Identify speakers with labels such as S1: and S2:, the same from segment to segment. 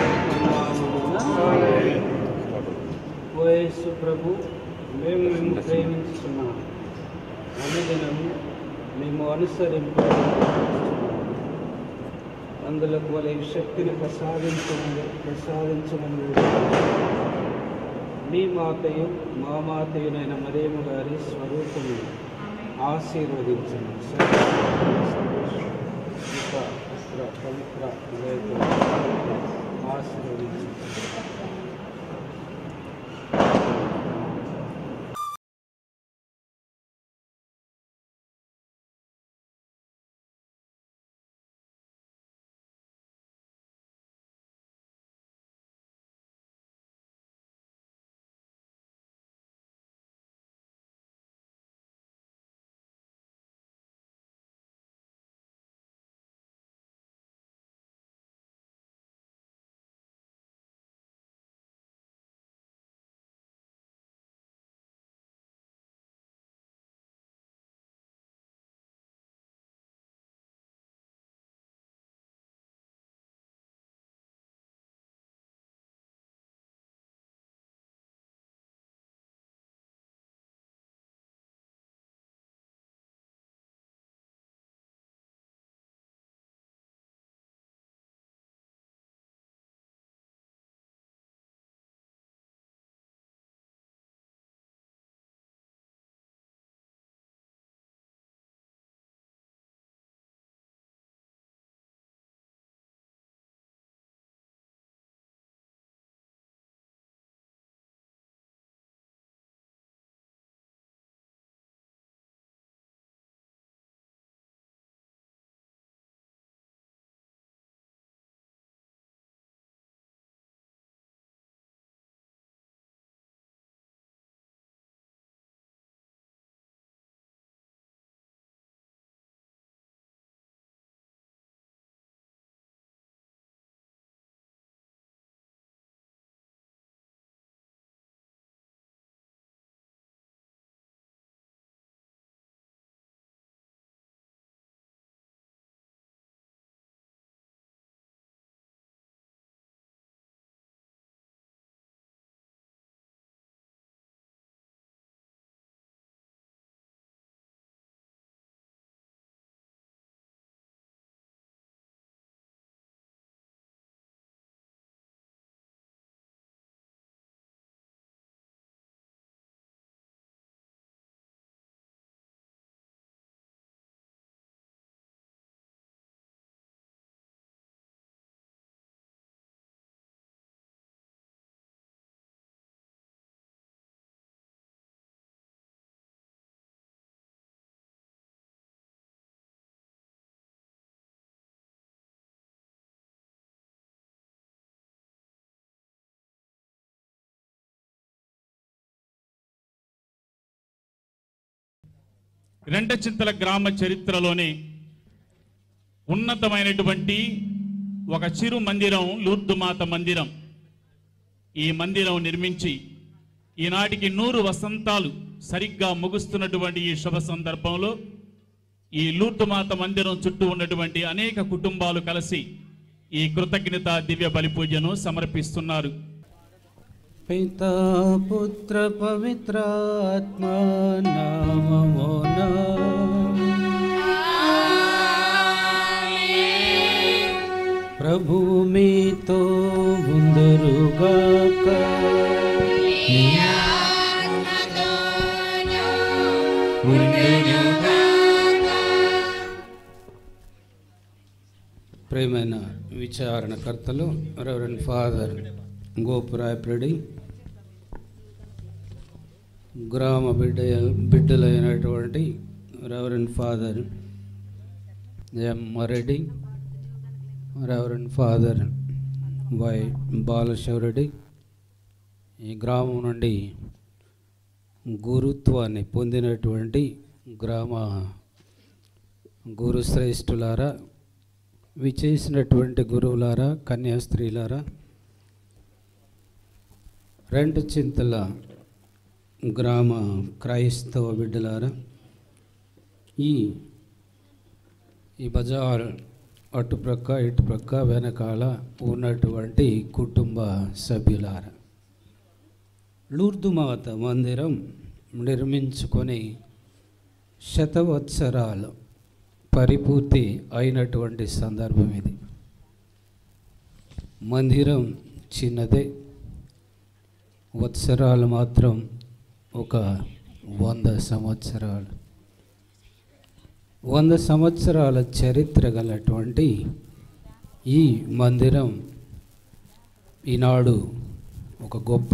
S1: ఓ యేసు ప్రభు మేము మేము ప్రేమించున్నాం అనుదినము మేము అనుసరింపు అందులకు వాళ్ళ శక్తిని ప్రసాదించమని ప్రసాదించమని మీ మాతయు మా మాతయునైన మరేము గారి స్వరూపము ఆశీర్వదించండి ఇంకా పుత్ర పవిత్ర వివేకులు ఆశీర్వదించండి
S2: రెండచింతల గ్రామ చరిత్రలోనే ఉన్నతమైనటువంటి ఒక చిరు మందిరం లూర్దుమాత మందిరం ఈ మందిరం నిర్మించి ఈనాటికి నూరు వసంతాలు సరిగ్గా ముగుస్తున్నటువంటి ఈ శుభ సందర్భంలో ఈ లూర్దుమాత మందిరం చుట్టూ ఉన్నటువంటి అనేక కుటుంబాలు కలిసి ఈ కృతజ్ఞత దివ్య బలి పూజను సమర్పిస్తున్నారు
S1: పితా పుత్ర పవిత్రాత్మ నామమున ప్రభు మీతో ఉందరుగాక ప్రేమైన విచారణకర్తలు రెవరెండ్ ఫాదర్ గోపురాయప్రెడ్డి గ్రామ బిడ్డ బిడ్డలైనటువంటి reverend father M Reddy reverend father Y Balasivareddy ఈ గ్రామం నుండి గురుత్వాన్ని పొందినటువంటి గ్రామ గురుశ్రేష్ఠులారా విచేసినటువంటి గురువులారా కన్యాస్త్రీలారా రెండు చింతల గ్రామ క్రైస్తవ బిడ్డలారా ఈ ఈ బజార్ అటుప్రక్క ఇటుప్రక్క వెనకాల ఉన్నటువంటి కుటుంబ సభ్యులార లూర్దు మాత మందిరం నిర్మించుకొని శతవత్సరాలు పరిపూర్తి అయినటువంటి సందర్భం ఇది మందిరం చిన్నదే వత్సరాలు మాత్రం ఒక వంద సంవత్సరాలు వంద సంవత్సరాల చరిత్ర గలటువంటి ఈ మందిరం ఈనాడు ఒక గొప్ప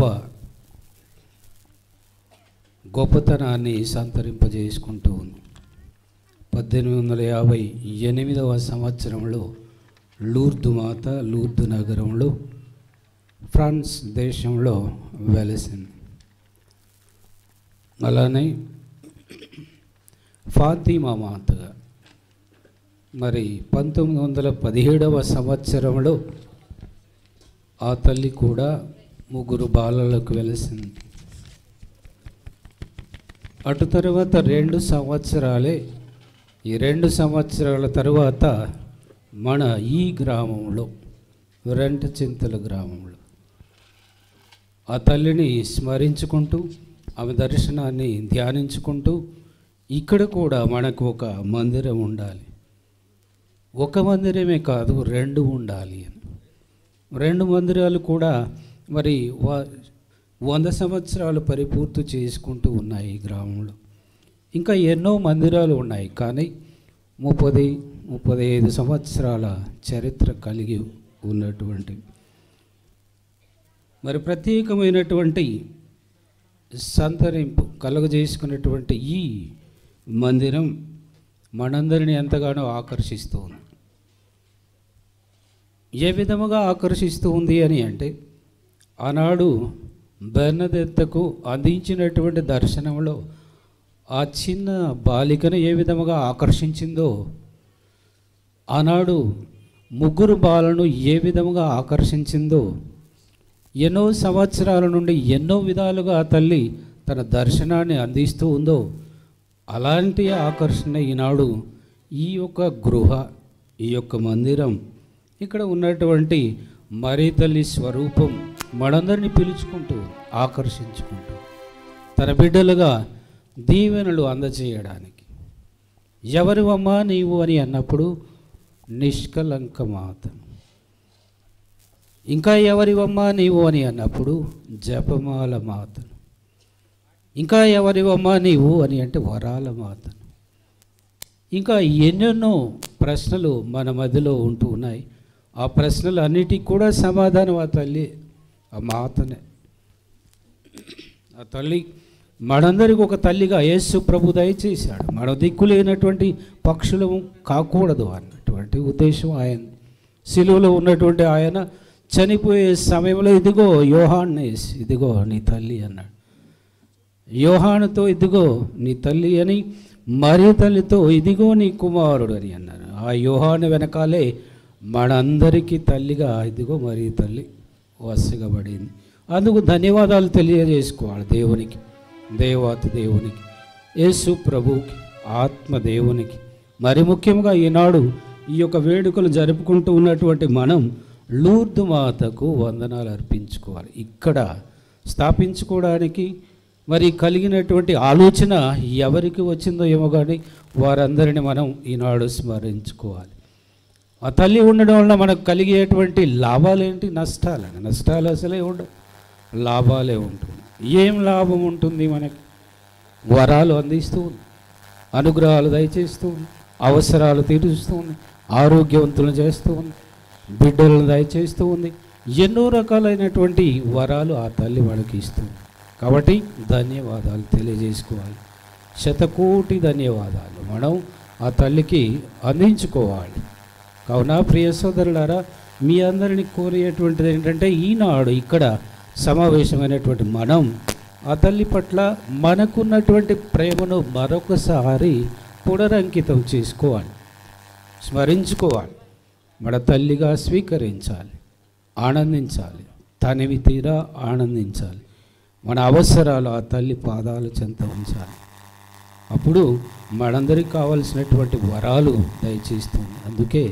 S1: గొప్పతనాన్ని సంతరింపజేసుకుంటూ ఉంది పద్దెనిమిది వందల యాభై ఎనిమిదవ సంవత్సరంలో లూర్దు మాత లూర్దు నగరంలో ఫ్రాన్స్ దేశంలో వెలసింది అలానే ఫాతిమా మాతగా మరి పంతొమ్మిది వందల పదిహేడవ సంవత్సరంలో ఆ తల్లి కూడా ముగ్గురు బాలలకు వెలిసింది అటు తర్వాత రెండు సంవత్సరాలే ఈ రెండు సంవత్సరాల తరువాత మన ఈ గ్రామంలో రెంట చింతల గ్రామంలో ఆ తల్లిని స్మరించుకుంటూ ఆమె దర్శనాన్ని ధ్యానించుకుంటూ ఇక్కడ కూడా మనకు ఒక మందిరం ఉండాలి ఒక మందిరమే కాదు రెండు ఉండాలి అని రెండు మందిరాలు కూడా మరి వా వంద సంవత్సరాలు పరిపూర్తి చేసుకుంటూ ఉన్నాయి ఈ గ్రామంలో ఇంకా ఎన్నో మందిరాలు ఉన్నాయి కానీ ముప్పది ముప్పై ఐదు సంవత్సరాల చరిత్ర కలిగి ఉన్నటువంటి మరి ప్రత్యేకమైనటువంటి సంతరింపు కలుగజేసుకున్నటువంటి ఈ మందిరం మనందరిని ఎంతగానో ఆకర్షిస్తూ ఉంది ఏ విధముగా ఆకర్షిస్తూ ఉంది అని అంటే ఆనాడు బెర్నదెత్తకు అందించినటువంటి దర్శనంలో ఆ చిన్న బాలికను ఏ విధముగా ఆకర్షించిందో ఆనాడు ముగ్గురు బాలను ఏ విధముగా ఆకర్షించిందో ఎన్నో సంవత్సరాల నుండి ఎన్నో విధాలుగా ఆ తల్లి తన దర్శనాన్ని అందిస్తూ ఉందో అలాంటి ఆకర్షణ ఈనాడు ఈ యొక్క గృహ ఈ యొక్క మందిరం ఇక్కడ ఉన్నటువంటి మరీ తల్లి స్వరూపం మనందరినీ పిలుచుకుంటూ ఆకర్షించుకుంటూ తన బిడ్డలుగా దీవెనలు అందజేయడానికి ఎవరివమ్మా నీవు అని అన్నప్పుడు నిష్కలంక మాతను ఇంకా ఎవరివమ్మా నీవు అని అన్నప్పుడు జపమాల మాతను ఇంకా ఎవరివమ్మా నీవు అని అంటే వరాల మాతను ఇంకా ఎన్నెన్నో ప్రశ్నలు మన మధ్యలో ఉంటూ ఉన్నాయి ఆ ప్రశ్నలు అన్నిటికీ కూడా సమాధానం ఆ తల్లి ఆ మాతనే ఆ తల్లి మనందరికి ఒక తల్లిగా యేసు ప్రభు దయచేశాడు మన దిక్కు లేనటువంటి పక్షులు కాకూడదు అన్నటువంటి ఉద్దేశం ఆయన సిలువలో ఉన్నటువంటి ఆయన చనిపోయే సమయంలో ఇదిగో యోహాన్నేసి ఇదిగో నీ తల్లి అన్నాడు యోహానుతో ఇదిగో నీ తల్లి అని మరి తల్లితో ఇదిగో నీ కుమారుడు అని అన్నారు ఆ యోహాను వెనకాలే మనందరికీ తల్లిగా ఇదిగో మరి తల్లి వసగబడింది అందుకు ధన్యవాదాలు తెలియజేసుకోవాలి దేవునికి దేవాతి దేవునికి యేసు ప్రభువుకి ఆత్మ దేవునికి మరి ముఖ్యంగా ఈనాడు ఈ యొక్క వేడుకలు జరుపుకుంటూ ఉన్నటువంటి మనం లూర్దు మాతకు వందనాలు అర్పించుకోవాలి ఇక్కడ స్థాపించుకోవడానికి మరి కలిగినటువంటి ఆలోచన ఎవరికి వచ్చిందో ఏమో కానీ వారందరిని మనం ఈనాడు స్మరించుకోవాలి ఆ తల్లి ఉండడం వల్ల మనకు కలిగేటువంటి లాభాలేంటి నష్టాలని నష్టాలు అసలే ఉండవు లాభాలే ఉంటుంది ఏం లాభం ఉంటుంది మనకి వరాలు అందిస్తూ ఉంది అనుగ్రహాలు దయచేస్తూ ఉంది అవసరాలు తీరుస్తూ ఉంది ఆరోగ్యవంతులను చేస్తూ ఉంది బిడ్డలను దయచేస్తూ ఉంది ఎన్నో రకాలైనటువంటి వరాలు ఆ తల్లి మనకి ఇస్తుంది కాబట్టి ధన్యవాదాలు తెలియజేసుకోవాలి శతకోటి ధన్యవాదాలు మనం ఆ తల్లికి అందించుకోవాలి కావున ప్రియ సోదరులారా మీ అందరిని కోరేటువంటిది ఏంటంటే ఈనాడు ఇక్కడ సమావేశమైనటువంటి మనం ఆ తల్లి పట్ల మనకున్నటువంటి ప్రేమను మరొకసారి పునరంకితం చేసుకోవాలి స్మరించుకోవాలి మన తల్లిగా స్వీకరించాలి ఆనందించాలి తనివి తీరా ఆనందించాలి మన అవసరాలు ఆ తల్లి పాదాలు చెంత ఉంచాలి అప్పుడు మనందరికి కావలసినటువంటి వరాలు దయచేస్తుంది అందుకే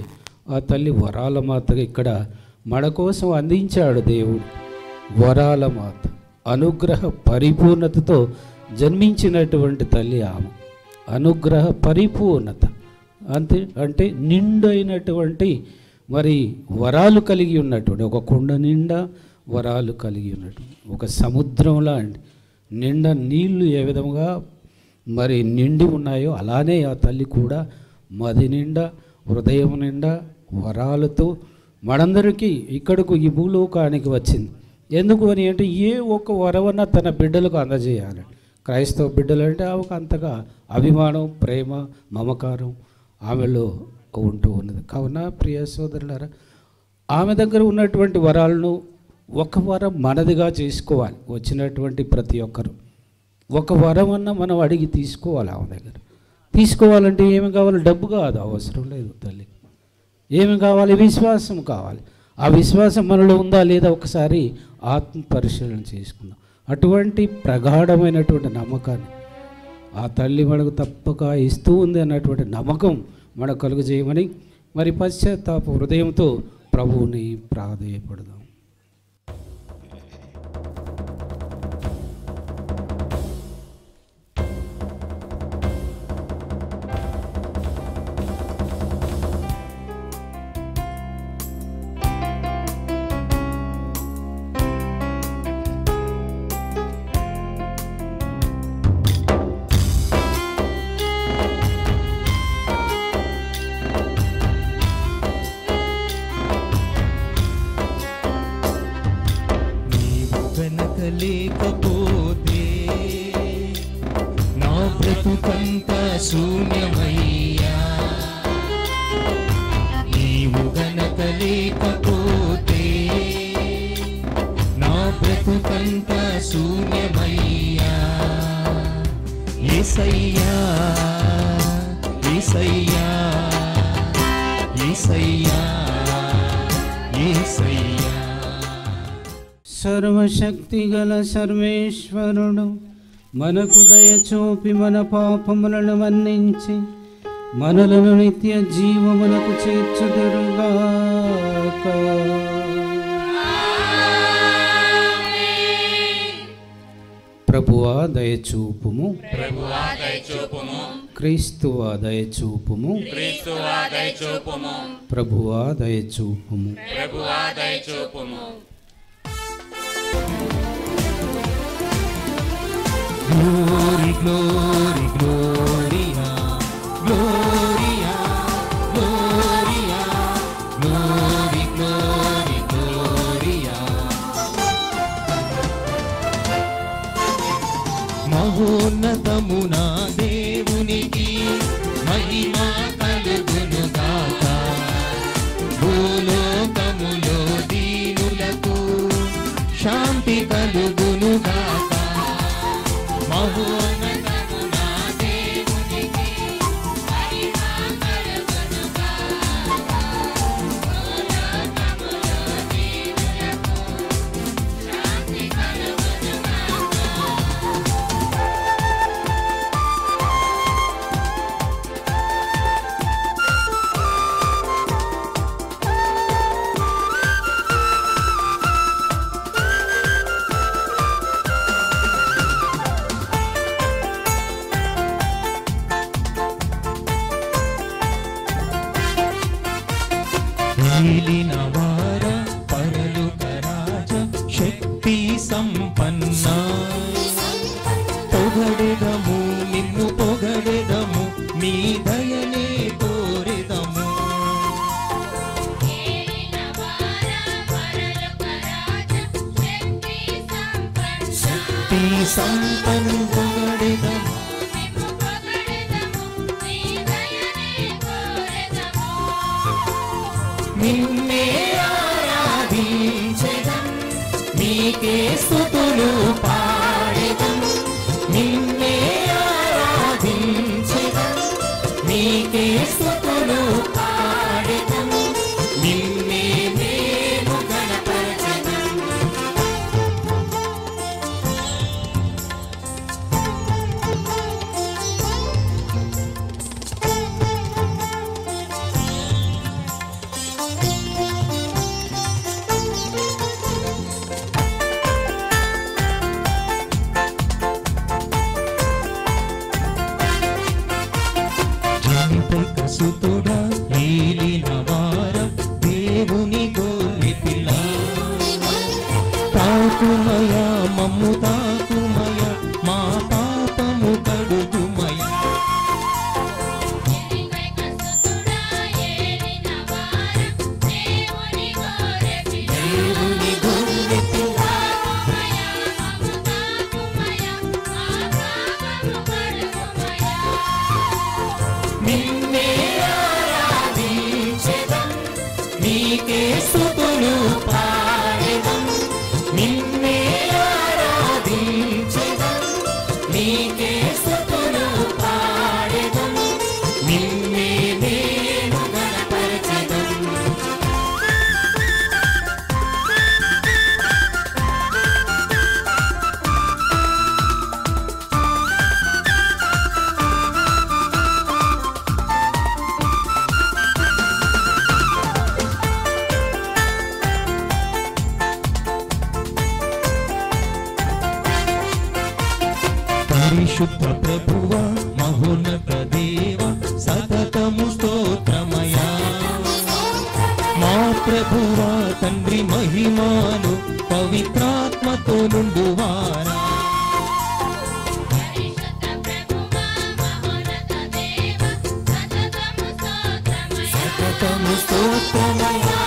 S1: ఆ తల్లి వరాల మాతగా ఇక్కడ మన కోసం అందించాడు దేవుడు వరాల మాత అనుగ్రహ పరిపూర్ణతతో జన్మించినటువంటి తల్లి ఆమె అనుగ్రహ పరిపూర్ణత అంతే అంటే నిండైనటువంటి మరి వరాలు కలిగి ఉన్నటువంటి ఒక కొండ నిండా వరాలు కలిగి ఉన్నటువంటి ఒక సముద్రం లాంటి నిండా నీళ్లు ఏ విధంగా మరి నిండి ఉన్నాయో అలానే ఆ తల్లి కూడా మది నిండా హృదయం నిండా వరాలతో మనందరికీ ఇక్కడకు ఈ భూలోకానికి వచ్చింది ఎందుకు అని అంటే ఏ ఒక్క వరవన్న తన బిడ్డలకు అందజేయాలి క్రైస్తవ బిడ్డలు అంటే ఆమెకు అంతగా అభిమానం ప్రేమ మమకారం ఆమెలో ఉంటూ ఉన్నది కావున ప్రియ సోదరులారా ఆమె దగ్గర ఉన్నటువంటి వరాలను ఒక వరం మనదిగా చేసుకోవాలి వచ్చినటువంటి ప్రతి ఒక్కరు ఒక వరం అన్న మనం అడిగి తీసుకోవాలి ఆమె దగ్గర తీసుకోవాలంటే ఏమి కావాలి డబ్బు కాదు అవసరం లేదు తల్లి ఏమి కావాలి విశ్వాసం కావాలి ఆ విశ్వాసం మనలో ఉందా లేదా ఒకసారి ఆత్మ పరిశీలన చేసుకుందాం అటువంటి ప్రగాఢమైనటువంటి నమ్మకాన్ని ఆ తల్లి మనకు తప్పక ఇస్తూ ఉంది అన్నటువంటి నమ్మకం మనకు కలుగు చేయమని మరి పశ్చాత్తాప హృదయంతో ప్రభువుని ప్రాధేయపడదాం
S3: నీవు వెనక లేకపోతే నా బ్రతుకంత శూన్యమయ్యా నీవు వెనక లేకపోతే నా బ్రతుకంత శూన్యమయ్యా ఏసయ్యా ఏసయ్యా ఏసయ్యా ఏసయ్యా
S1: సర్వశక్తి గల సర్వేశ్వరుడు మనకు దయచూపి మన పాపములను మన్నించి మనలను నిత్య జీవమునకు చేర్చుదురుగాక ప్రభువా దయచూపుము
S4: ప్రభువా దయచూపుము
S1: క్రీస్తువా దయచూపుము
S4: క్రీస్తువా దయచూపుము
S1: ప్రభువా దయచూపుము
S4: ప్రభువా దయచూపుము
S3: Glory, glory, gloria, gloria, gloria, glory, glory, gloria. మహోన్నతమున దేవునికి మహిమా కలుగును గాక భూలోకములో దీనులకు శాంతి కలుగును గాక మహోన్నతమున దేవునికి మహిమా కలుగును గాక భూలోకములో దీనులకు శాంతి కలుగును గాక ఏలిన వార పరలుక రాజ శక్తి సంపన్న పొగడెదము నిన్ను పొగడెదము నీ దయనే కోరెదము శక్తి సంపన్న పొగడెదము నిన్నే ఆరాధించెదం నీకే స్తుతులు పాడెదం నిన్నే ఆరాధించెదం నీకే స్తుతులు పాడెదం నిన్నే మేము గణపరచెదం మమ్ము తాకుమయ మా పాపము కడుగుమయ దేవుని గొర్రె పిల్ల నిన్నే ఆరాధించెదం నీకే స్తుతులు పాడెదం నిన్నే ఆరాధించెదం నీకే స్తుతులు పాడెదం నిన్నే నేను గణపరచెదం పరిశుద్ధ ప్రభువ మహోన్నత దేవ సతతము స్తోత్రమయా మా ప్రభువ తండ్రి మహిమాను పవిత్రాత్మతో నుండువారా సతతము స్తోత్రమయా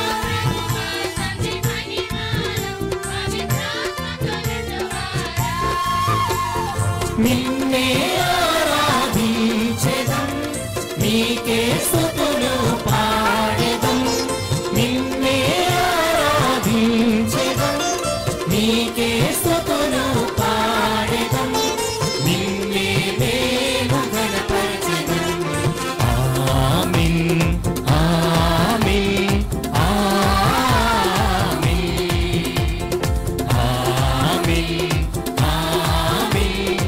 S3: నిన్నే ఆరాధించెదం నీకే స్తుతులు పాడెదం నిన్నే ఆరాధించెదం నీకే స్తుతులు పాడెదం నిన్నే నేను గణపరచెదం ఆమేన్ ఆమేన్ ఆమేన్ ఆమేన్ ఆమేన్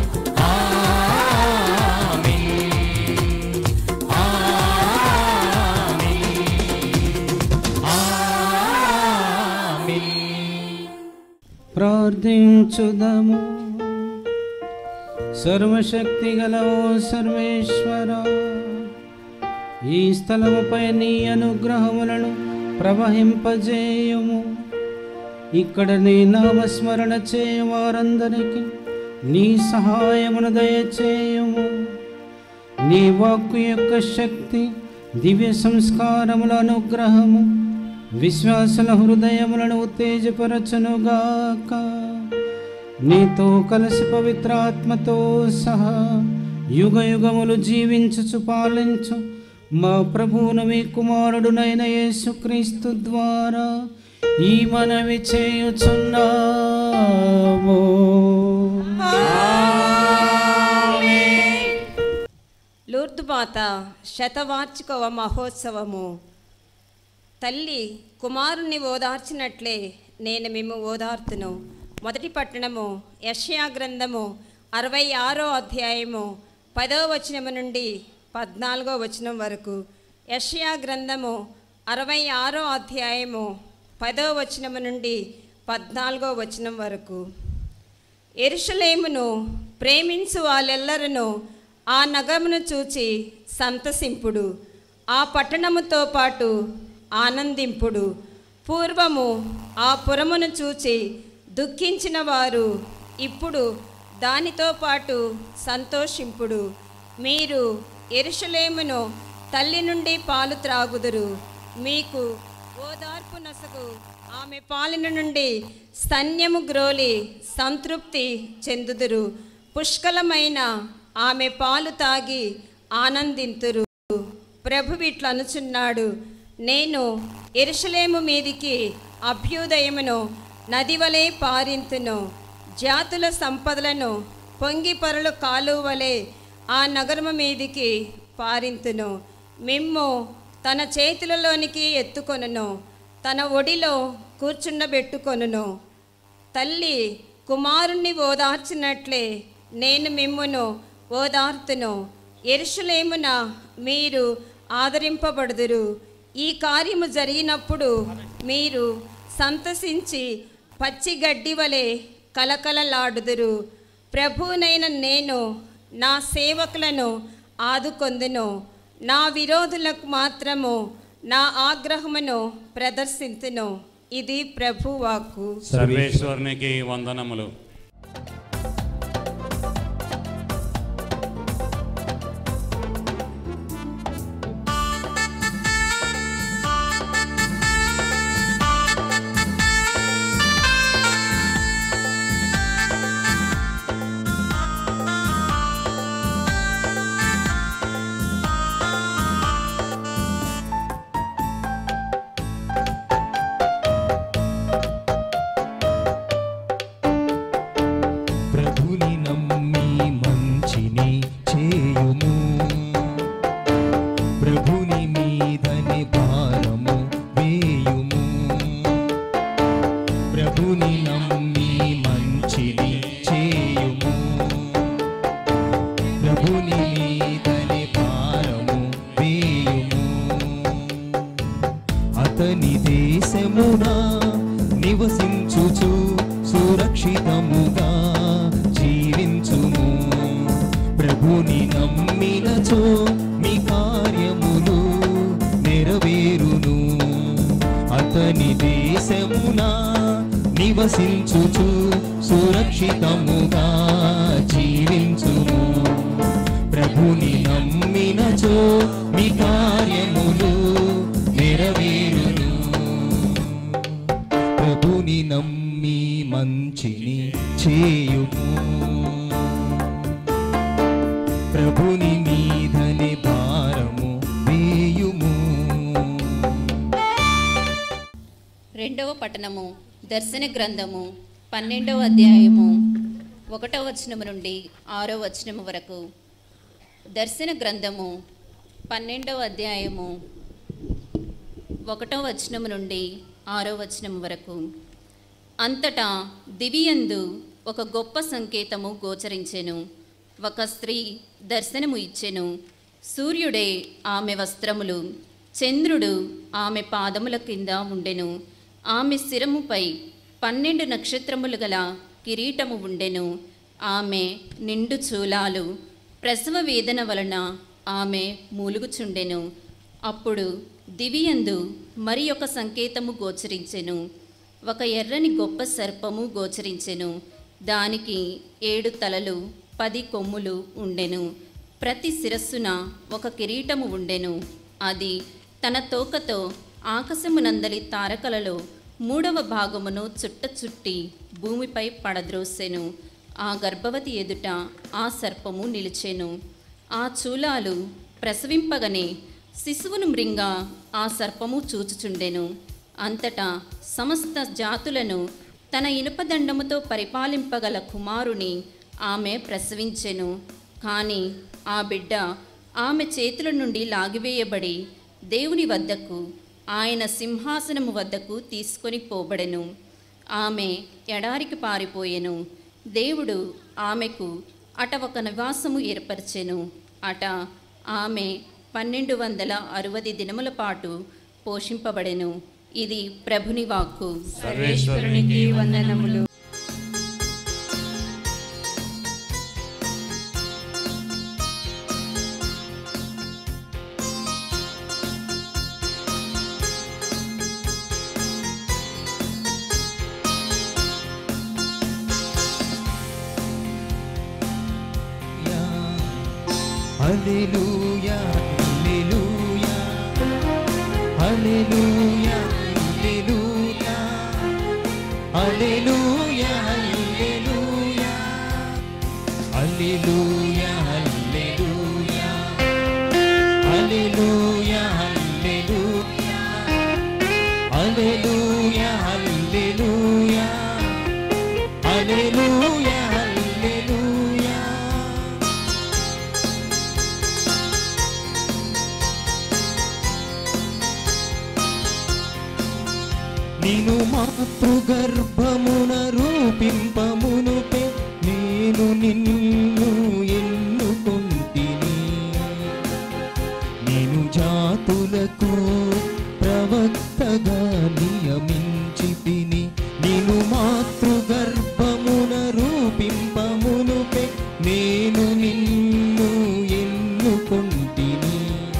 S1: ప్రార్థించుదము సర్వశక్తి గలవో సర్వేశ్వర ఈ స్థలముపై నీ అనుగ్రహములను ప్రవహింపజేయము ఇక్కడ నీ నామస్మరణ చేయు వారందరికీ నీ సహాయమును దయచేయము నీ వాక్కు యొక్క శక్తి దివ్య సంస్కారముల అనుగ్రహము విశ్వాసుల హృదయములను ఉత్తేజపరచునుగాక నీతో కలిసి పవిత్రాత్మతో సహా యుగ యుగములు జీవించుచు పాలించు మా ప్రభువును మీ కుమారుడునైన యేసుక్రీస్తు ద్వారా ఈ మనవి చేయుచున్నాము
S5: లూర్దు మాత శతవార్షికవ మహోత్సవము తల్లి కుమారుని ఓదార్చినట్లే నేను మేము ఓదార్తును మొదటి పట్టణము యష్యా గ్రంథము అరవై ఆరో అధ్యాయము పదో వచనము నుండి పద్నాలుగో వచనం వరకు యష్యా గ్రంథము అరవై ఆరో అధ్యాయము పదో వచనము నుండి పద్నాలుగో వచనం వరకు ఎరుషలేమును ప్రేమించు వాళ్ళెల్లరను ఆ నగమును చూచి సంతసింపుడు ఆ పట్టణముతో పాటు ఆనందింపుడు పూర్వము ఆ పురమును చూచి దుఃఖించిన వారు ఇప్పుడు దానితో పాటు సంతోషింపుడు మీరు ఎరుషలేమును తల్లి నుండి పాలు త్రాగుదురు మీకు ఓదార్పు నసగు ఆమె పాలన నుండి స్తన్యము గ్రోలి సంతృప్తి చెందుదురు పుష్కలమైన ఆమె పాలు తాగి ఆనందింతురు ప్రభు ఇట్లనుచున్నాడు నేను ఎరుషలేము మీదికి అభ్యుదయమును నదివలే పారింతును జాతుల సంపదలను పొంగి పరులు కాలువలే ఆ నగరము మీదికి పారింతును మిమ్ము తన చేతులలోనికి ఎత్తుకొనును తన ఒడిలో కూర్చుండబెట్టుకొనును తల్లి కుమారుణ్ణి ఓదార్చినట్లే నేను మిమ్మును ఓదార్తును ఎరుషులేమున మీరు ఆదరింపబడుదురు ఈ కార్యము జరిగినప్పుడు మీరు సంతసించి పచ్చి గడ్డి వలె కలకలలాడుదురు ప్రభువునైన నేను నా సేవకులను ఆదుకొందును నా విరోధులకు మాత్రము నా ఆగ్రహమును ప్రదర్శింతును ఇది ప్రభువాకు
S4: సర్వేశ్వరునికి వందనములు
S3: నమ్మి మంచిని చేయుము ప్రభుని మీదనే భారము వేయుము అతని దేశమున నివసించుచు సురక్షితముగా జీవించుము ప్రభుని నమ్మినచో మీ కార్యములు నెరవేరును అతని దేశమున నివసించుచు సురక్షితముగా జీవించుము ప్రభుని నమ్మినచో మీ కార్యములు నెరవేరును ప్రభుని నమ్మి మంచిని చేయుము ప్రభుని మీదనే భారము వేయుము
S6: రెండవ పట్టణము దర్శన గ్రంథము పన్నెండవ అధ్యాయము ఒకటవ వచనము నుండి ఆరో వచనము వరకు దర్శన గ్రంథము పన్నెండవ అధ్యాయము ఒకటవ వచనము నుండి ఆరో వచనము వరకు అంతటా దివియందు ఒక గొప్ప సంకేతము గోచరించెను ఒక స్త్రీ దర్శనము ఇచ్చెను సూర్యుడే ఆమె వస్త్రములు చంద్రుడు ఆమె పాదముల కింద ఉండెను ఆమె శిరముపై పన్నెండు నక్షత్రములు గల కిరీటము ఉండెను ఆమె నిండు చూలాలు ప్రసవ వేదన వలన ఆమె మూలుగుచుండెను అప్పుడు దివియందు మరి ఒక సంకేతము గోచరించెను ఒక ఎర్రని గొప్ప సర్పము గోచరించెను దానికి ఏడు తలలు పది కొమ్ములు ఉండెను ప్రతి శిరస్సున ఒక కిరీటము ఉండెను అది తన తోకతో ఆకాశమునందలి తారకలలో మూడవ భాగమును చుట్ట చుట్టి భూమిపై పడద్రోసెను ఆ గర్భవతి ఎదుట ఆ సర్పము నిలిచెను ఆ చూలాలు ప్రసవింపగనే శిశువును మృంగ ఆ సర్పము చూచుచుండెను అంతటా సమస్త జాతులను తన ఇనుపదండముతో పరిపాలింపగల కుమారుని ఆమె ప్రసవించెను కానీ ఆ బిడ్డ ఆమె చేతుల నుండి లాగివేయబడి దేవుని వద్దకు ఆయన సింహాసనము వద్దకు తీసుకొని పోబడెను ఆమె ఎడారికి పారిపోయెను దేవుడు ఆమెకు అట ఒక నివాసము ఏర్పరిచెను అట ఆమె పన్నెండు వందల అరవది దినముల పాటు పోషింపబడెను ఇది ప్రభుని వాక్కు
S4: సర్వేశ్వరునికి
S5: వందనములు
S3: హల్లెలూయా హల్లెలూయా హల్లెలూయా హల్లెలూయా హల్లెలూయా హల్లెలూయా హల్లెలూయా హల్లెలూయా హల్లెలూయా హల్లెలూయా హల్లెలూయా హల్లెలూయా హల్లెలూయా నిను మాతృగర్భమున రూపింపమునుపే నేను నిన్ను ఎన్నుకుంటిని నేను జాతులకు ప్రవక్తగా నియమించి తిని నేను మాతృగర్భమున రూపింపమునుపే నేను నిన్ను ఎన్నుకుంటిని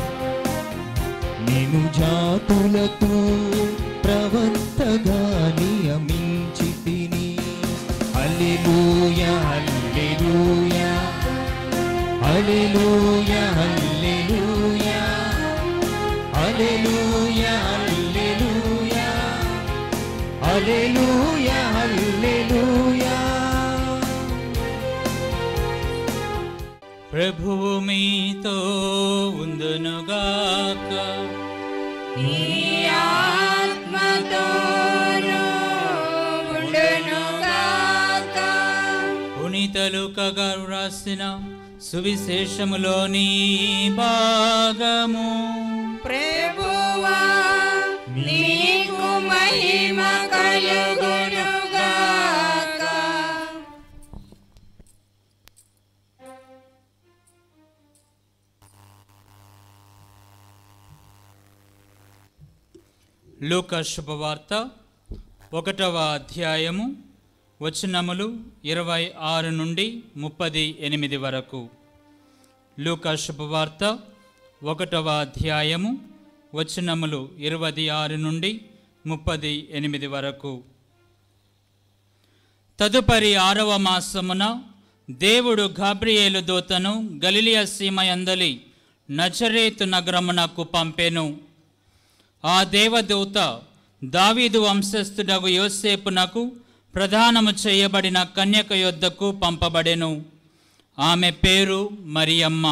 S3: నేను జాతులకు ప్రవక్తగా నియమించి తిని హల్లెలూయా హల్లెలూయా హల్లెలూయా హల్లెలూయా హల్లెలూయా హల్లెలూయా హల్లెలూయా హల్లెలూయా
S7: ప్రభువు మీతో ఉందునుగాక పునీతలు గారు రాసిన సువిశేషములోని భాగము
S5: ప్రభువా నీకు మహిమ కలుగునుగాక
S7: లూకా శుభవార్త ఒకటవ అధ్యాయము వచనములు ఇరవై ఆరు నుండి ముప్పది ఎనిమిది వరకు లూకా శుభవార్త ఒకటవ అధ్యాయము వచనములు ఇరవై ఆరు నుండి ముప్పది ఎనిమిది వరకు తదుపరి ఆరవ మాసమున దేవుడు గాబ్రియేలు దూతను గలిలియ సీమయందలి నజరేతు నగరమునకు పంపెను ఆ దేవదూత దావీదు వంశస్థుడగు యోసేపునకు ప్రధానము చేయబడిన కన్యక యొద్దకు పంపబడెను ఆమె పేరు మరియమ్మ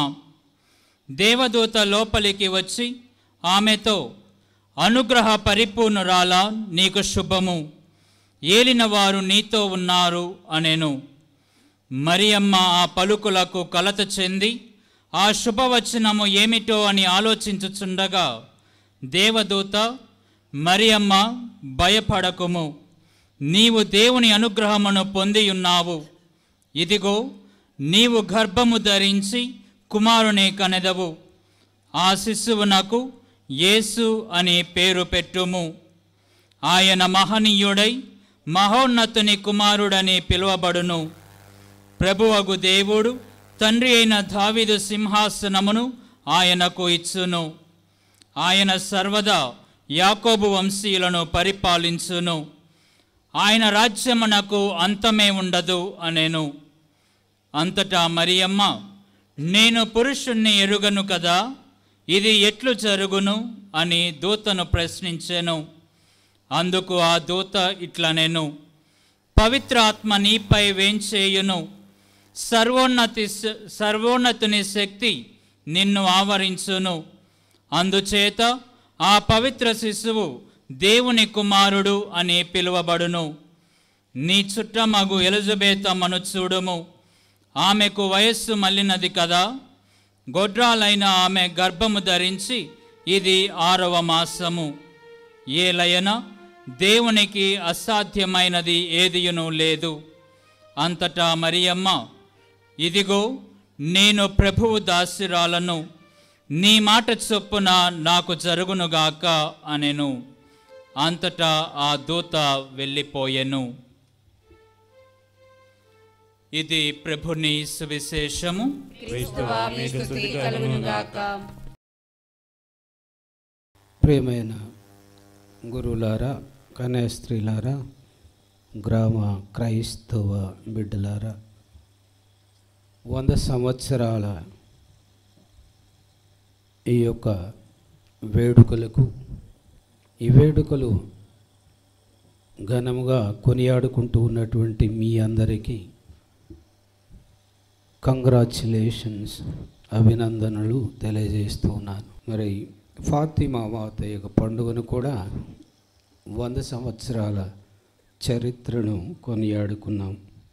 S7: దేవదూత లోపలికి వచ్చి ఆమెతో అనుగ్రహ పరిపూర్ణురాలా నీకు శుభము ఏలినవారు నీతో ఉన్నారు అనెను మరియమ్మ ఆ పలుకులకు కలత చెంది ఆ శుభవచనము ఏమిటో అని ఆలోచించుచుండగా దేవదూత మరియమ్మ భయపడకుము నీవు దేవుని అనుగ్రహమును పొందియున్నావు ఇదిగో నీవు గర్భము ధరించి కుమారుని కనెదవు ఆ శిశువునకు యేసు అని పేరు పెట్టుము ఆయన మహనీయుడై మహోన్నతుని కుమారుడని పిలువబడును ప్రభువగు దేవుడు తండ్రి అయిన దావీదు సింహాసనమును ఆయనకు ఇచ్చును ఆయన సర్వదా యాకోబు వంశీయులను పరిపాలించును ఆయన రాజ్యమునకు అంతమే ఉండదు అనేను అంతటా మరియమ్మ నేను పురుషుణ్ణి ఎరుగను కదా ఇది ఎట్లు జరుగును అని దూతను ప్రశ్నించెను అందుకు ఆ దూత ఇట్లనెను పవిత్రాత్మ నీపై వేంచేయును సర్వోన్నతి సర్వోన్నతుని శక్తి నిన్ను ఆవరించును అందుచేత ఆ పవిత్ర శిశువు దేవుని కుమారుడు అని పిలువబడును నీ చుట్టమగు ఎలిజబేతమ్మను చూడుము ఆమెకు వయస్సు మళ్ళినది కదా గొడ్రాలైన ఆమె గర్భము ధరించి ఇది ఆరవ మాసము ఏలయన దేవునికి అసాధ్యమైనది ఏదియును లేదు అంతటా మరియమ్మ ఇదిగో నేను ప్రభువు దాసిరాలను నీ మాట చొప్పున నాకు జరుగునుగాక అనెను అంతటా ఆ దూత వెళ్ళిపోయెను ఇది ప్రభుని సువిశేషము
S5: క్రీస్తువా మీ స్తుతి కలుగునుగాక
S1: ప్రియమైన గురువులారా కన్యాస్త్రీలారా గ్రామ క్రైస్తవ బిడ్డలారా వంద సంవత్సరాల ఈ యొక్క వేడుకలకు ఈ వేడుకలు ఘనముగా కొనియాడుకుంటూ ఉన్నటువంటి మీ అందరికీ కంగ్రాచులేషన్స్ అభినందనలు తెలియజేస్తూ ఉన్నాను మరి ఫాతిమా మాత యొక్క పండుగను కూడా వంద సంవత్సరాల చరిత్రను కొనియాడుకున్నాం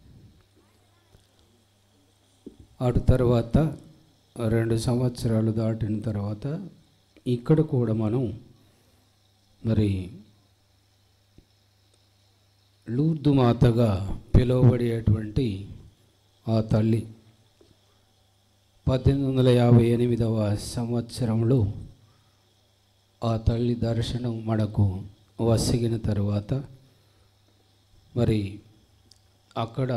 S1: అటు తర్వాత రెండు సంవత్సరాలు దాటిన తర్వాత ఇక్కడ కూడా మనం మరి లూర్దు మాతగా పిలువబడేటువంటి ఆ తల్లి పద్దెనిమిది వందల యాభై ఎనిమిదవ సంవత్సరంలో ఆ తల్లి దర్శనం మనకు వసిగిన తర్వాత మరి అక్కడ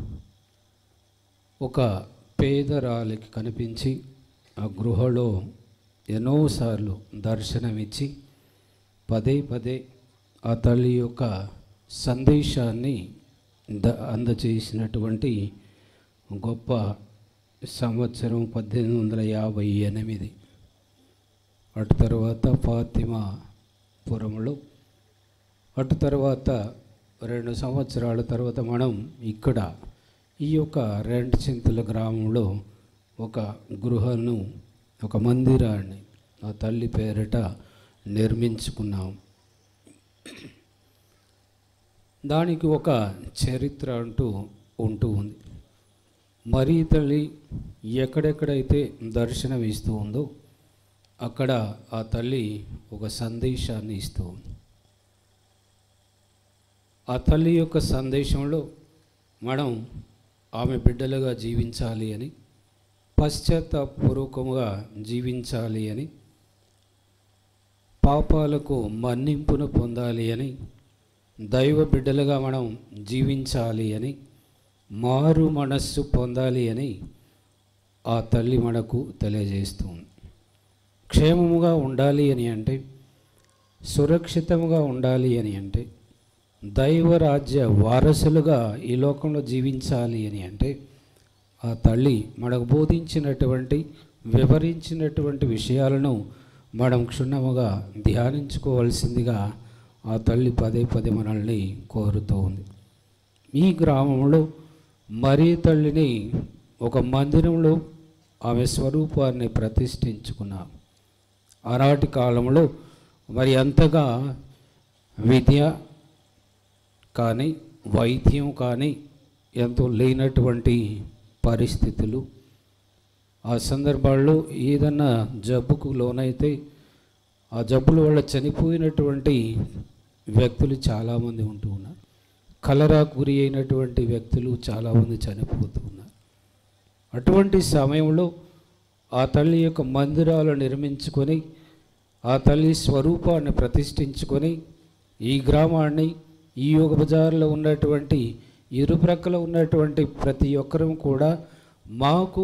S1: ఒక పేదరాలికి కనిపించి ఆ గృహలో ఎన్నోసార్లు దర్శనమిచ్చి పదే పదే ఆ తల్లి యొక్క సందేశాన్ని ద అందచేసినటువంటి గొప్ప సంవత్సరం పద్దెనిమిది వందల యాభై ఎనిమిది అటు తర్వాత ఫాతిమా పురంలో అటు తర్వాత రెండు సంవత్సరాల తర్వాత మనం ఇక్కడ ఈ యొక్క రెంట్ చింతల గ్రామంలో ఒక గృహను ఒక మందిరాన్ని ఆ తల్లి పేరిట నిర్మించుకున్నాం దానికి ఒక చరిత్ర అంటూ ఉంటూ ఉంది మరీ తల్లి ఎక్కడెక్కడైతే దర్శనం ఇస్తూ ఉందో అక్కడ ఆ తల్లి ఒక సందేశాన్ని ఇస్తూ ఉంది ఆ తల్లి యొక్క సందేశంలో మనం ఆమె బిడ్డలుగా జీవించాలి అని పశ్చాత్తాపూర్వకంగా జీవించాలి అని పాపాలకు మన్నింపును పొందాలి అని దైవ బిడ్డలుగా మనం జీవించాలి అని మారు మనస్సు పొందాలి అని ఆ తల్లి మనకు తెలియజేస్తుంది క్షేమముగా ఉండాలి అని అంటే సురక్షితముగా ఉండాలి అని అంటే దైవరాజ్య వారసులుగా ఈ లోకంలో జీవించాలి అని అంటే ఆ తల్లి మనకు బోధించినటువంటి వివరించినటువంటి విషయాలను మనం క్షుణ్ణముగా ధ్యానించుకోవాల్సిందిగా ఆ తల్లి పదే పదే మనల్ని కోరుతూ ఉంది ఈ గ్రామంలో మరీ తల్లిని ఒక మందిరంలో ఆమె స్వరూపాన్ని ప్రతిష్ఠించుకున్నాం ఆనాటి కాలంలో మరి అంతగా విద్య కానీ వైద్యం కానీ ఎంతో లేనటువంటి పరిస్థితులు ఆ సందర్భాల్లో ఏదన్నా జబ్బుకు లోనైతే ఆ జబ్బుల వల్ల చనిపోయినటువంటి వ్యక్తులు చాలామంది ఉంటూ ఉన్నారు కలరా గురి అయినటువంటి వ్యక్తులు చాలామంది చనిపోతూ ఉన్నారు అటువంటి సమయంలో ఆ తల్లి యొక్క మందిరాలు నిర్మించుకొని ఆ తల్లి స్వరూపాన్ని ప్రతిష్ఠించుకొని ఈ గ్రామాన్ని ఈ యుగ బజార్లో ఉన్నటువంటి ఇరుప్రక్కల ఉన్నటువంటి ప్రతి ఒక్కరూ కూడా మాకు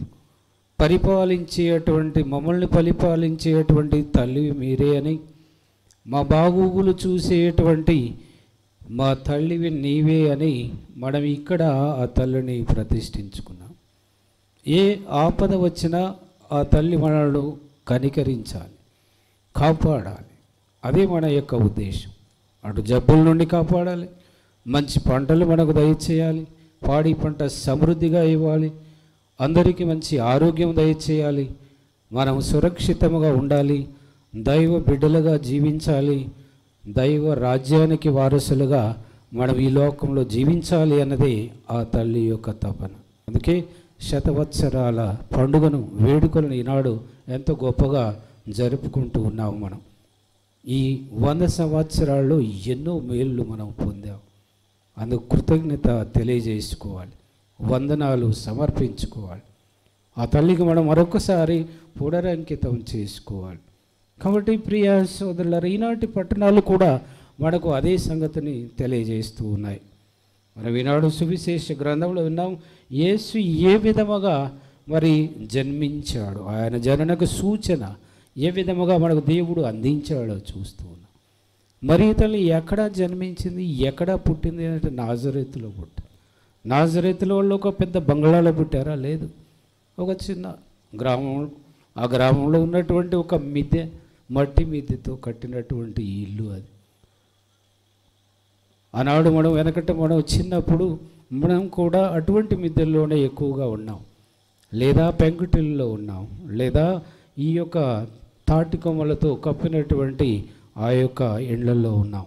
S1: పరిపాలించేటువంటి మమ్మల్ని పరిపాలించేటువంటి తల్లి మీరే అని మా బాగోగులు చూసేటువంటి మా తల్లివి నీవే అని మనం ఇక్కడ ఆ తల్లిని ప్రతిష్ఠించుకున్నాం ఏ ఆపద వచ్చినా ఆ తల్లి మనల్ని కనికరించాలి కాపాడాలి అదే మన యొక్క ఉద్దేశం అటు జబ్బుల నుండి కాపాడాలి మంచి పంటలు మనకు దయచేయాలి పాడి పంట సమృద్ధిగా ఇవ్వాలి అందరికీ మంచి ఆరోగ్యం దయచేయాలి మనం సురక్షితముగా ఉండాలి దైవ బిడ్డలుగా జీవించాలి దైవ రాజ్యానికి వారసులుగా మనం ఈ లోకంలో జీవించాలి అన్నదే ఆ తల్లి యొక్క తపన అందుకే శతవత్సరాల పండుగను వేడుకలను ఈనాడు ఎంతో గొప్పగా జరుపుకుంటూ ఉన్నాము మనం ఈ వంద సంవత్సరాల్లో ఎన్నో మేళ్ళు మనం పొందాం అందుకు కృతజ్ఞత తెలియజేసుకోవాలి వందనాలు సమర్పించుకోవాలి ఆ తల్లికి మనం మరొకసారి పునరంకితం చేసుకోవాలి కాబట్టి ప్రియ సోదరులారు ఈనాటి పట్టణాలు కూడా మనకు అదే సంగతిని తెలియజేస్తూ ఉన్నాయి మనం ఈనాడు సువిశేష గ్రంథంలో విన్నాం యేసు ఏ విధముగా మరి జన్మించాడు ఆయన జననకు సూచన ఏ విధముగా మనకు దేవుడు అందించాడో చూస్తూ ఉన్నాం మరి తల్లి ఎక్కడ జన్మించింది ఎక్కడ పుట్టింది అంటే నాజరేతులో పుట్టింది నాజరేతులో వాళ్ళు ఒక పెద్ద బంగ్లాలో పుట్టారా లేదు ఒక చిన్న గ్రామం ఆ గ్రామంలో ఉన్నటువంటి ఒక మిద్దె మట్టి మిద్దెతో కట్టినటువంటి ఇల్లు అది ఆనాడు మనం వెనకట మనం చిన్నప్పుడు మనం కూడా అటువంటి మిద్దెల్లోనే ఎక్కువగా ఉన్నాం లేదా పెంకుటిల్లో ఉన్నాం లేదా ఈ యొక్క తాటి కొమ్మలతో కప్పినటువంటి ఆ యొక్క ఎండ్లలో ఉన్నాం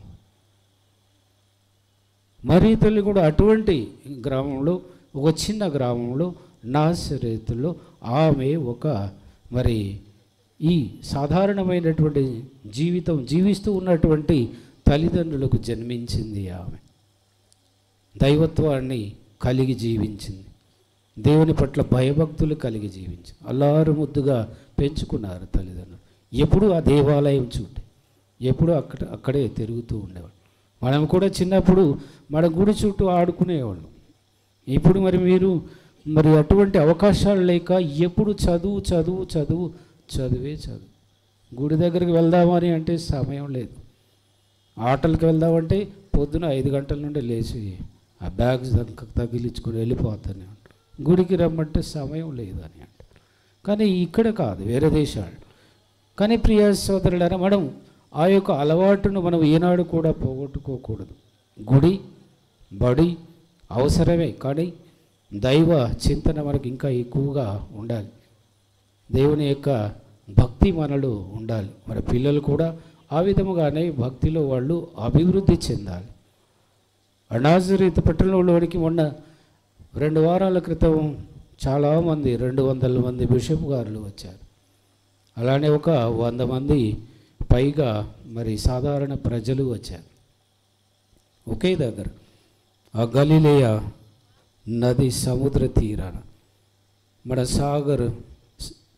S1: మరి తల్లి కూడా అటువంటి గ్రామంలో ఒక చిన్న గ్రామంలో నాసరేతులో ఆమె ఒక మరి ఈ సాధారణమైనటువంటి జీవితం జీవిస్తూ ఉన్నటువంటి తల్లిదండ్రులకు జన్మించింది ఆమె దైవత్వాన్ని కలిగి జీవించింది దేవుని పట్ల భయభక్తులు కలిగి జీవించింది అల్లారు ముద్దుగా పెంచుకున్నారు తల్లిదండ్రులు ఎప్పుడు ఆ దేవాలయం చూడే ఎప్పుడు అక్కడ అక్కడే తిరుగుతూ ఉండేవాడు మనం కూడా చిన్నప్పుడు మన గుడి చుట్టూ ఆడుకునేవాళ్ళం ఇప్పుడు మరి మీరు మరి అటువంటి అవకాశాలు లేక ఎప్పుడు చదువు చదువు చదువు చదివే చదువు గుడి దగ్గరికి వెళ్దామని అంటే సమయం లేదు ఆటలకు వెళ్దామంటే పొద్దున ఐదు గంటల నుండి లేచి ఆ బ్యాగ్స్ తగిలించుకొని వెళ్ళిపోతాను గుడికి రమ్మంటే సమయం లేదని అంటే కానీ ఇక్కడ కాదు వేరే దేశాలు కానీ ప్రియ సోదరులారా మనం ఆ యొక్క అలవాటును మనం ఏనాడు కూడా పోగొట్టుకోకూడదు గుడి బడి అవసరమే కానీ దైవ చింతన మనకి ఇంకా ఎక్కువగా ఉండాలి దేవుని యొక్క భక్తి మనలో ఉండాలి మన పిల్లలు కూడా ఆ విధముగానే భక్తిలో వాళ్ళు అభివృద్ధి చెందాలి అనాజరీత పట్టణంలోనికి మొన్న రెండు వారాల క్రితం చాలామంది రెండు వందల మంది బిషప్ గారులు వచ్చారు అలానే ఒక వంద మంది పైగా మరి సాధారణ ప్రజలు వచ్చారు ఒకే దగ్గర ఆ గలిలేయ నది సముద్ర తీరాన మన సాగర్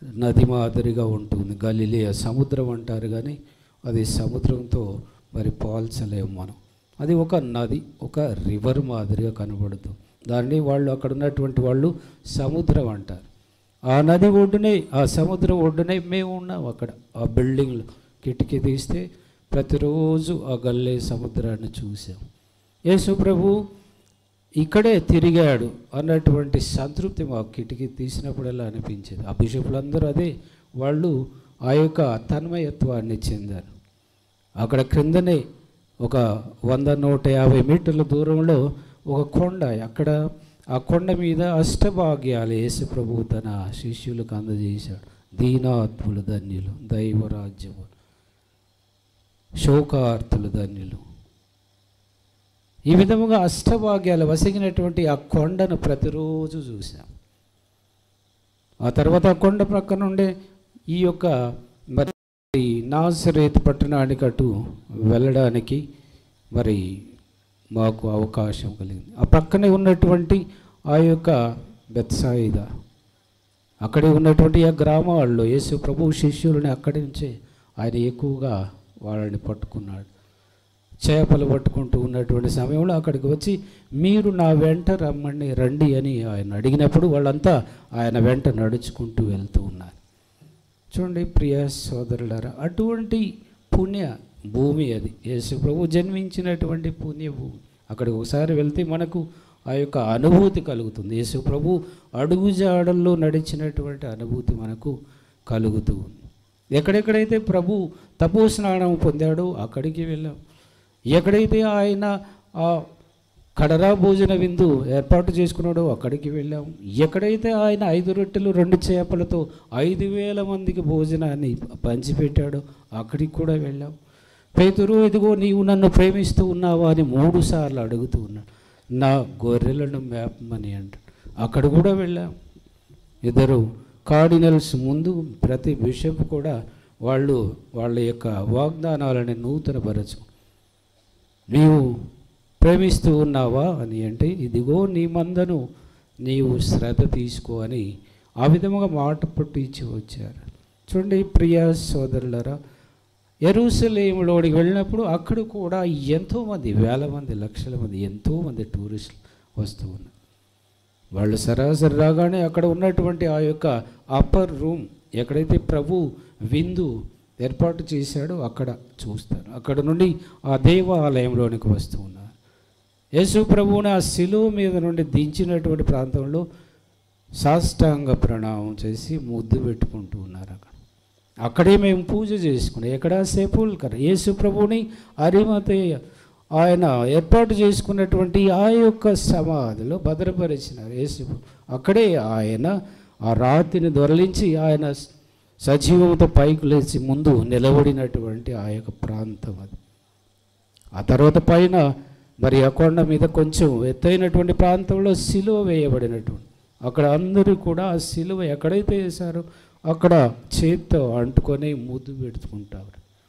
S1: నది మాదిరిగా ఉంటుంది గలిలియ సముద్రం అంటారు కానీ అది సముద్రంతో మరి పోల్చలేము మనం అది ఒక నది ఒక రివర్ మాదిరిగా కనబడుతుంది దాన్ని వాళ్ళు అక్కడ ఉన్నటువంటి వాళ్ళు సముద్రం అంటారు ఆ నది ఒడ్డునే ఆ సముద్రం ఒడ్డునే మేము ఉన్నాం అక్కడ ఆ బిల్డింగ్లో కిటికీ తీస్తే ప్రతిరోజు ఆ గల్లే సముద్రాన్ని చూసాం యేసు ప్రభు ఇక్కడే తిరిగాడు అన్నటువంటి సంతృప్తి మాకు కిటికీ తీసినప్పుడల్లా అనిపించేది ఆ బిషపులందరూ అదే వాళ్ళు ఆ యొక్క తన్మయత్వాన్ని చెందారు అక్కడ క్రిందనే ఒక వంద నూట యాభై మీటర్ల దూరంలో ఒక కొండ అక్కడ ఆ కొండ మీద అష్టభాగ్యాలు యేసు ప్రభు తన శిష్యులకు అందజేశాడు దీనాత్ములు ధన్యులు దైవరాజ్యము శోకార్తులు ధన్యులు ఈ విధముగా అష్టభాగ్యాలు వసిగినటువంటి ఆ కొండను ప్రతిరోజు చూసాం ఆ తర్వాత ఆ కొండ ప్రక్కన ఉండే ఈ యొక్క మరి నాసరేత్ పట్టణానికి అటు వెళ్ళడానికి మరి మాకు అవకాశం కలిగింది ఆ పక్కనే ఉన్నటువంటి ఆ యొక్క బెత్సాయిద అక్కడే ఉన్నటువంటి ఆ గ్రామాల్లో యేసు ప్రభు శిష్యులని అక్కడి నుంచే ఆయన ఎక్కువగా వాళ్ళని పట్టుకున్నాడు చేపలు పట్టుకుంటూ ఉన్నటువంటి సమయంలో అక్కడికి వచ్చి మీరు నా వెంట రమ్మని రండి అని ఆయన అడిగినప్పుడు వాళ్ళంతా ఆయన వెంట నడుచుకుంటూ వెళ్తూ ఉన్నారు చూడండి ప్రియ సోదరులారా అటువంటి పుణ్య భూమి అది యేసు ప్రభు జన్మించినటువంటి పుణ్య భూమి అక్కడికి ఒకసారి వెళ్తే మనకు ఆ యొక్క అనుభూతి కలుగుతుంది యేసు ప్రభు అడుగుజాడల్లో నడిచినటువంటి అనుభూతి మనకు కలుగుతూ ఉంది ఎక్కడెక్కడైతే ప్రభు తపో స్నానం పొందాడో అక్కడికి వెళ్ళాం ఎక్కడైతే ఆయన ఆ కడరా భోజన విందు ఏర్పాటు చేసుకున్నాడో అక్కడికి వెళ్ళాం ఎక్కడైతే ఆయన ఐదు రొట్టెలు రెండు చేపలతో ఐదు వేల మందికి భోజనాన్ని పంచిపెట్టాడో అక్కడికి కూడా వెళ్ళాం పేతురు ఇదిగో నీవు నన్ను ప్రేమిస్తూ ఉన్నావా అని మూడు సార్లు అడుగుతూ ఉన్నాడు నా గొర్రెలను మేపమని అంటాడు అక్కడ కూడా వెళ్ళాం ఇద్దరు కార్డినల్స్ ముందు ప్రతి బిషప్ కూడా వాళ్ళు వాళ్ళ యొక్క వాగ్దానాలని నూతనపరచు నీవు ప్రేమిస్తూ ఉన్నావా అని అంటే ఇదిగో నీ మందను నీవు శ్రద్ధ తీసుకో అని ఆ విధముగా మాట పట్టించి వచ్చారు చూడండి ప్రియ సోదరులరా ఎరుసలేములోనికి వెళ్ళినప్పుడు అక్కడ కూడా ఎంతోమంది వేల మంది లక్షల మంది ఎంతోమంది టూరిస్టులు వస్తూ ఉన్నారు వాళ్ళు సరాసరి రాగానే అక్కడ ఉన్నటువంటి ఆ యొక్క అప్పర్ రూమ్ ఎక్కడైతే ప్రభు విందు ఏర్పాటు చేశాడో అక్కడ చూస్తారు అక్కడ నుండి ఆ దేవాలయంలోనికి వస్తూ ఉన్నారు యేసు ప్రభువుని ఆ శిలువ మీద నుండి దించినటువంటి ప్రాంతంలో సాష్టాంగ ప్రణామం చేసి ముద్దు పెట్టుకుంటూ ఉన్నారు అక్కడ అక్కడే మేము పూజ చేసుకున్నాం ఎక్కడ సెపుల్కర్ యేసు ప్రభుని అరిమతయ్య ఆయన ఏర్పాటు చేసుకున్నటువంటి ఆ యొక్క సమాధిలో భద్రపరిచినారు యేసు అక్కడే ఆయన ఆ రాతిని దొరలించి ఆయన సజీవంతో పైకి లేచి ముందు నిలబడినటువంటి ఆ యొక్క ప్రాంతం అది ఆ తర్వాత పైన మరి ఆ కొండ మీద కొంచెం ఎత్తైనటువంటి ప్రాంతంలో సిలువ వేయబడినటువంటి అక్కడ అందరూ కూడా ఆ సిలువ ఎక్కడైతే వేశారో అక్కడ చేత్తో అంటుకొని ముద్దు పెట్టుకుంటారు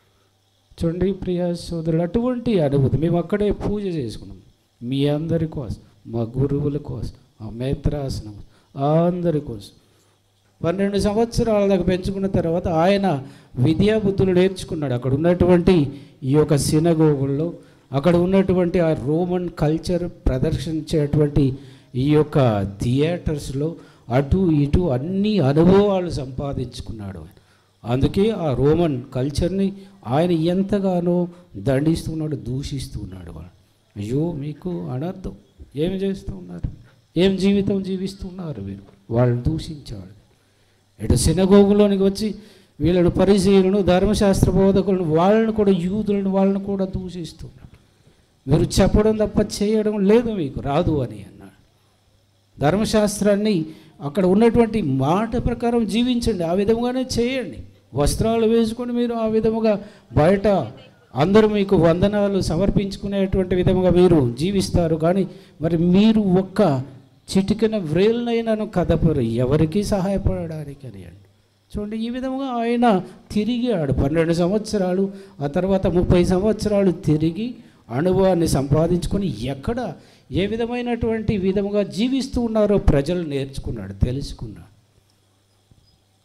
S1: చూడండి ప్రియ సోదరులు అటువంటి అనుభూతి మేము అక్కడే పూజ చేసుకున్నాం మీ అందరి కోసం మా గురువుల కోసం ఆ మేత్రాసనం అందరి కోసం పన్నెండు సంవత్సరాల దాకా పెంచుకున్న తర్వాత ఆయన విద్యాబుద్ధులు నేర్చుకున్నాడు అక్కడ ఉన్నటువంటి ఈ యొక్క సినగోగుల్లో అక్కడ ఉన్నటువంటి ఆ రోమన్ కల్చర్ ప్రదర్శించేటువంటి ఈ యొక్క థియేటర్స్లో అటు ఇటు అన్ని అనుభవాలు సంపాదించుకున్నాడు ఆయన అందుకే ఆ రోమన్ కల్చర్ని ఆయన ఎంతగానో దండిస్తున్నాడు దూషిస్తున్నాడు వాడు అయ్యో మీకు అనర్థం ఏం చేస్తూ ఉన్నారు ఏం జీవితం జీవిస్తున్నారు మీరు వాళ్ళు దూషించాడు ఇటు సినగోగులోనికి వచ్చి వీళ్ళను పరిశీలను ధర్మశాస్త్ర బోధకులను వాళ్ళని కూడా యూదులను వాళ్ళని కూడా దూషిస్తున్నాడు మీరు చెప్పడం తప్ప చేయడం లేదు మీకు రాదు అని అన్నాడు ధర్మశాస్త్రాన్ని అక్కడ ఉన్నటువంటి మాట ప్రకారం జీవించండి ఆ విధముగానే చేయండి వస్త్రాలు వేసుకొని మీరు ఆ విధముగా బయట అందరూ మీకు వందనాలు సమర్పించుకునేటువంటి విధముగా మీరు జీవిస్తారు కానీ మరి మీరు ఒక్క చిటికెన వ్రేలనైనాను కదపరు ఎవరికి సహాయపడడానికి అని అండి చూడండి ఈ విధముగా ఆయన తిరిగాడు పన్నెండు సంవత్సరాలు ఆ తర్వాత ముప్పై సంవత్సరాలు తిరిగి అనుభవాన్ని సంపాదించుకొని ఎక్కడ ఏ విధమైనటువంటి విధముగా జీవిస్తూ ఉన్నారో ప్రజలు నేర్చుకున్నాడు తెలుసుకున్నాడు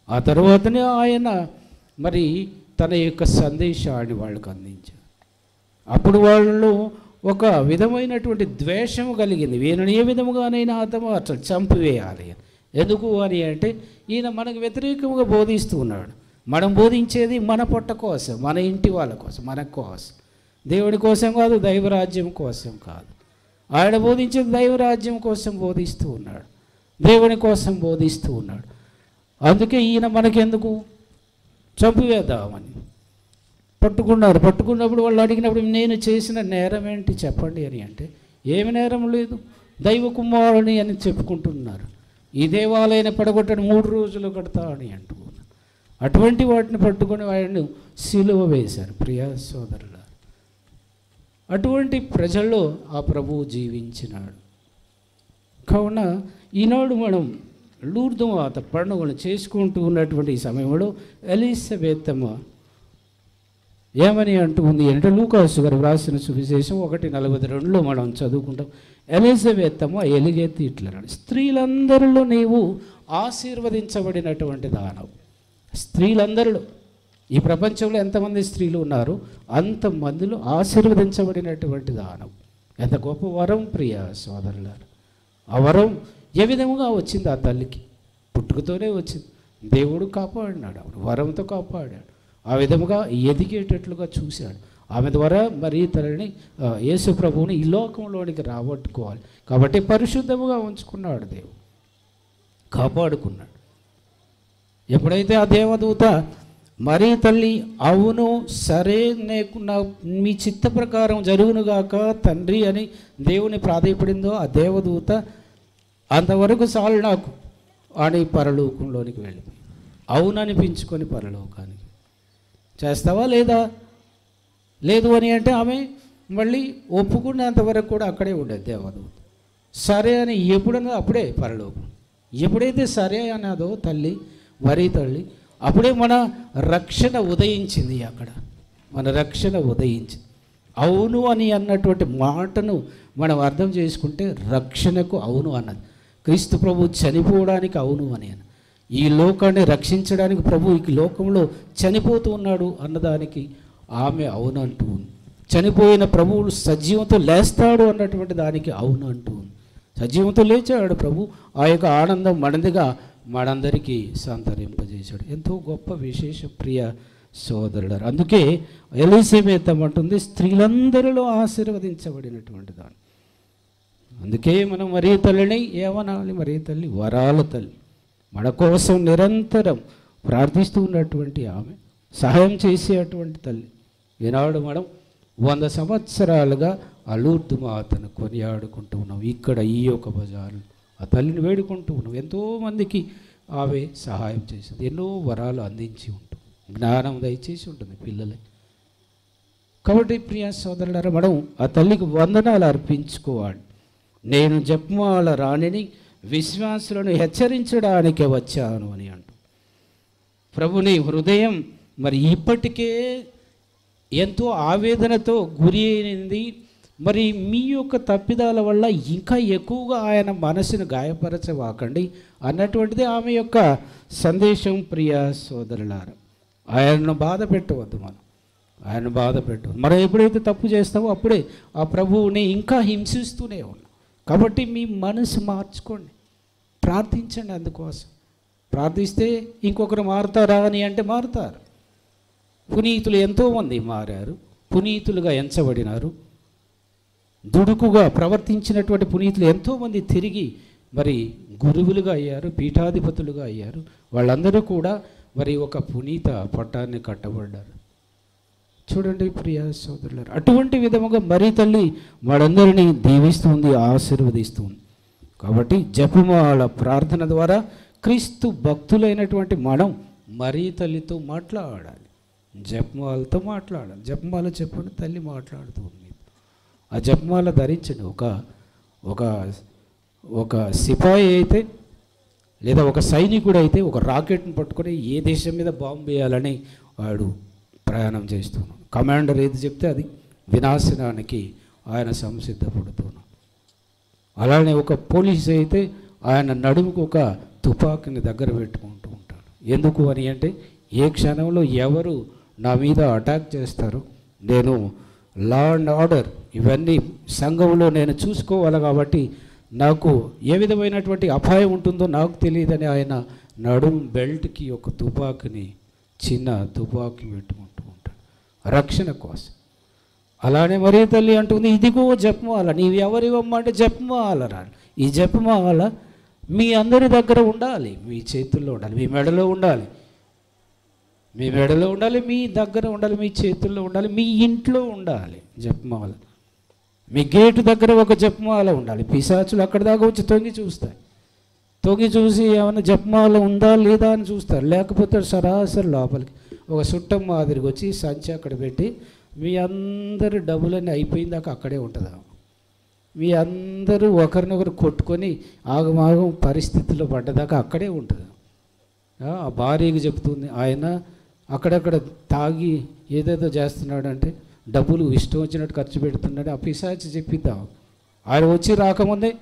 S1: ఆ తర్వాతనే ఆయన మరి తన యొక్క సందేశాన్ని వాళ్ళకు అందించారు అప్పుడు వాళ్ళు ఒక విధమైనటువంటి ద్వేషం కలిగింది వీరిని ఏ విధముగానైనా హతమార్చాలి చంపివేయాలి ఎందుకు అని అంటే ఈయన మనకు వ్యతిరేకంగా బోధిస్తూ ఉన్నాడు మనం బోధించేది మన పొట్ట కోసం మన ఇంటి వాళ్ళ కోసం మన కోసం దేవుడి కోసం కాదు దైవరాజ్యం కోసం కాదు ఆయన బోధించేది దైవరాజ్యం కోసం బోధిస్తూ ఉన్నాడు దేవుని కోసం బోధిస్తూ ఉన్నాడు అందుకే ఈయన మనకెందుకు చంపివేద్దామని పట్టుకున్నారు పట్టుకున్నప్పుడు వాళ్ళు అడిగినప్పుడు నేను చేసిన నేరం ఏంటి చెప్పండి అని అంటే ఏమి నేరం లేదు దైవ కుమారుని అని చెప్పుకుంటున్నారు ఈ దేవాలయాన్ని పడగొట్టని మూడు రోజులు కడతా అని అంటూ ఉన్నారు. అటువంటి వాటిని పట్టుకొని ఆయన్ని సిలువ వేశారు ప్రియా సోదరుల అటువంటి ప్రజల్లో ఆ ప్రభువు జీవించినాడు కావున ఈనాడు మనం లూర్దు మాత పండుగను చేసుకుంటూ ఉన్నటువంటి ఈ సమయంలో ఎలిజబెత్తమ్మ ఏమని అంటూ ఉంది అంటే లూకాసు గారు వ్రాసిన సువిశేషం ఒకటి నలభై రెండులో మనం చదువుకుంటాం ఎలిజబెత్తమ్మ ఎలుగెత్తి ఇట్లా స్త్రీలందరిలో నీవు ఆశీర్వదించబడినటువంటి దానవు స్త్రీలందరిలో ఈ ప్రపంచంలో ఎంతమంది స్త్రీలు ఉన్నారు అంతమందిలో ఆశీర్వదించబడినటువంటి దానం ఎంత గొప్ప వరం ప్రియ సోదరులారు ఆ వరం ఏ విధముగా వచ్చింది ఆ తల్లికి పుట్టుకతోనే వచ్చింది దేవుడు కాపాడినాడు ఆవిడ వరంతో కాపాడాడు ఆ విధముగా ఎదిగేటట్లుగా చూశాడు ఆమె ద్వారా మరి తల్లిని ఆ, యేసు ప్రభువుని ఈ లోకంలోనికి రాబట్టుకోవాలి కాబట్టి పరిశుద్ధముగా ఉంచుకున్నాడు దేవుడు కాపాడుకున్నాడు ఎప్పుడైతే ఆ దేవదూత మరీ తల్లి అవును సరే నీకు నా మీ చిత్త ప్రకారం జరుగునుగాక తండ్రి అని దేవుని ప్రాధాయపడిందో ఆ దేవదూత అంతవరకు చాలు నాకు అని పరలోకంలోనికి వెళ్ళిపోయి అవుననిపించుకొని పరలోకానికి చేస్తావా లేదా లేదు అని అంటే ఆమె మళ్ళీ ఒప్పుకునేంత వరకు కూడా అక్కడే ఉండేది దేవదూత సరే అని ఎప్పుడన్నా అప్పుడే పరలోకం ఎప్పుడైతే సరే అన్నదో తల్లి వరి తల్లి అప్పుడే మన రక్షణ ఉదయించింది అక్కడ మన రక్షణ ఉదయించింది అవును అని అన్నటువంటి మాటను మనం అర్థం చేసుకుంటే రక్షణకు అవును అన్నది క్రీస్తు ప్రభు చనిపోవడానికి అవును అని అన్న ఈ లోకాన్ని రక్షించడానికి ప్రభు ఈ లోకంలో చనిపోతూ ఉన్నాడు అన్నదానికి ఆమె అవును అంటూ ఉంది చనిపోయిన ప్రభువుడు సజీవంతో లేస్తాడు అన్నటువంటి దానికి అవును అంటూ ఉంది సజీవంతో లేచాడు ప్రభు ఆ యొక్క ఆనందం మనదిగా మనందరికీ సంతరింపజేశాడు ఎంతో గొప్ప విశేష ప్రియ సోదరుడు అందుకే ఎలిసేమేతమంటుంది స్త్రీలందరిలో ఆశీర్వదించబడినటువంటి దాన్ని అందుకే మనం మరీ తల్లిని ఏమనాలి మరీ తల్లి వరాల తల్లి మన కోసం నిరంతరం ప్రార్థిస్తూ ఉన్నటువంటి ఆమె సహాయం చేసేటువంటి తల్లి ఈనాడు మనం వంద సంవత్సరాలుగా అలూర్దు మాతను కొనియాడుకుంటూ ఉన్నాం ఇక్కడ ఈ యొక్క బజారు ఆ తల్లిని వేడుకుంటూ ఉన్నాం ఎంతోమందికి ఆమె సహాయం చేసింది ఎన్నో వరాలు అందించి ఉంటుంది జ్ఞానం దయచేసి ఉంటుంది పిల్లలకి కాబట్టి ప్రియ సోదరులారా మనం ఆ తల్లికి వందనాలు అర్పించుకోవాలి నేను జపమాల రాణిని విశ్వాసులను హెచ్చరించడానికి వచ్చాను అని అంటూ ప్రభుని హృదయం మరి ఇప్పటికే ఎంతో ఆవేదనతో గురి అయినది మరి మీ యొక్క తప్పిదాల వల్ల ఇంకా ఎక్కువగా ఆయన మనసును గాయపరచవాకండి అన్నటువంటిది ఆమె యొక్క సందేశం ప్రియ సోదరులారా ఆయనను బాధ పెట్టవద్దు మనం ఆయన బాధ పెట్టవద్దు మనం ఎప్పుడైతే తప్పు చేస్తామో అప్పుడే ఆ ప్రభువుని ఇంకా హింసిస్తూనే ఉన్నాం కాబట్టి మీ మనసు మార్చుకోండి ప్రార్థించండి అందుకోసం ప్రార్థిస్తే ఇంకొకరు మారుతారా అని అంటే మారుతారు పునీతులు ఎంతోమంది మారారు పునీతులుగా ఎంచబడినారు దుడుకుగా ప్రవర్తించినటువంటి పునీతులు ఎంతోమంది తిరిగి మరి గురువులుగా అయ్యారు పీఠాధిపతులుగా అయ్యారు వాళ్ళందరూ కూడా మరి ఒక పునీత పట్టాన్ని కట్టబడ్డారు చూడండి ప్రియ సోదరులారు అటువంటి విధముగా మరీ తల్లి మనందరినీ దీవిస్తుంది ఆశీర్వదిస్తుంది కాబట్టి జపమాల ప్రార్థన ద్వారా క్రీస్తు భక్తులైనటువంటి మనం మరీ తల్లితో మాట్లాడాలి జపమాలతో మాట్లాడాలి జపమాల చెప్పండి తల్లి మాట్లాడుతుంది ఆ జపమాల ధరించండి ఒక ఒక ఒక సిపాయి అయితే లేదా ఒక సైనికుడు అయితే ఒక రాకెట్ని పట్టుకొని ఏ దేశం మీద బాంబు వేయాలని వాడు ప్రయాణం చేస్తున్నాడు కమాండర్ ఏది చెప్తే అది వినాశనానికి ఆయన సంసిద్ధపడుతున్నాడు అలానే ఒక పోలీస్ అయితే ఆయన నడుముకు ఒక తుపాకీని దగ్గర పెట్టుకుంటూ ఉంటాడు ఎందుకు అని అంటే ఏ క్షణంలో ఎవరు నా మీద అటాక్ చేస్తారో నేను లా అండ్ ఆర్డర్ ఇవన్నీ సంఘంలో నేను చూసుకోవాలి కాబట్టి నాకు ఏ విధమైనటువంటి అపాయం ఉంటుందో నాకు తెలియదని ఆయన నడుం బెల్ట్కి ఒక తుపాకుని చిన్న తుపాకి పెట్టుకుంటూ ఉంటాడు రక్షణ కోసం అలానే మరీ తల్లి అంటుంది ఇదిగో జపమాల నీవు ఎవరివ్వమ్మంటే జపమాల రా ఈ జపమాల మీ అందరి దగ్గర ఉండాలి మీ చేతుల్లో ఉండాలి మీ మెడలో ఉండాలి మీ మెడలో ఉండాలి మీ దగ్గర ఉండాలి మీ చేతుల్లో ఉండాలి మీ ఇంట్లో ఉండాలి జపమాల మీ గేటు దగ్గర ఒక జపమాల ఉండాలి పిశాచులు అక్కడ దాకా వచ్చి తొంగి చూస్తాయి తొంగి చూసి ఏమైనా జపమాల ఉందా లేదా అని చూస్తారు లేకపోతే సరాసరి లోపలికి ఒక సుట్టం మాదిరికి వచ్చి సంచి అక్కడ పెట్టి మీ అందరి డబ్బులన్నీ అయిపోయిందాక అక్కడే ఉంటుందా మీ అందరూ ఒకరినొకరు కొట్టుకొని ఆగమాగం పరిస్థితుల్లో పడ్డదాకా అక్కడే ఉంటుంది ఆ ఆ భార్యకి చెప్తుంది ఆయన అక్కడక్కడ తాగి ఏదేదో చేస్తున్నాడంటే డబ్బులు ఇష్టం వచ్చినట్టు ఖర్చు పెడుతున్నాడు ఆ పిశాచి చెప్పిద్దాం ఆయన వచ్చి రాకముందే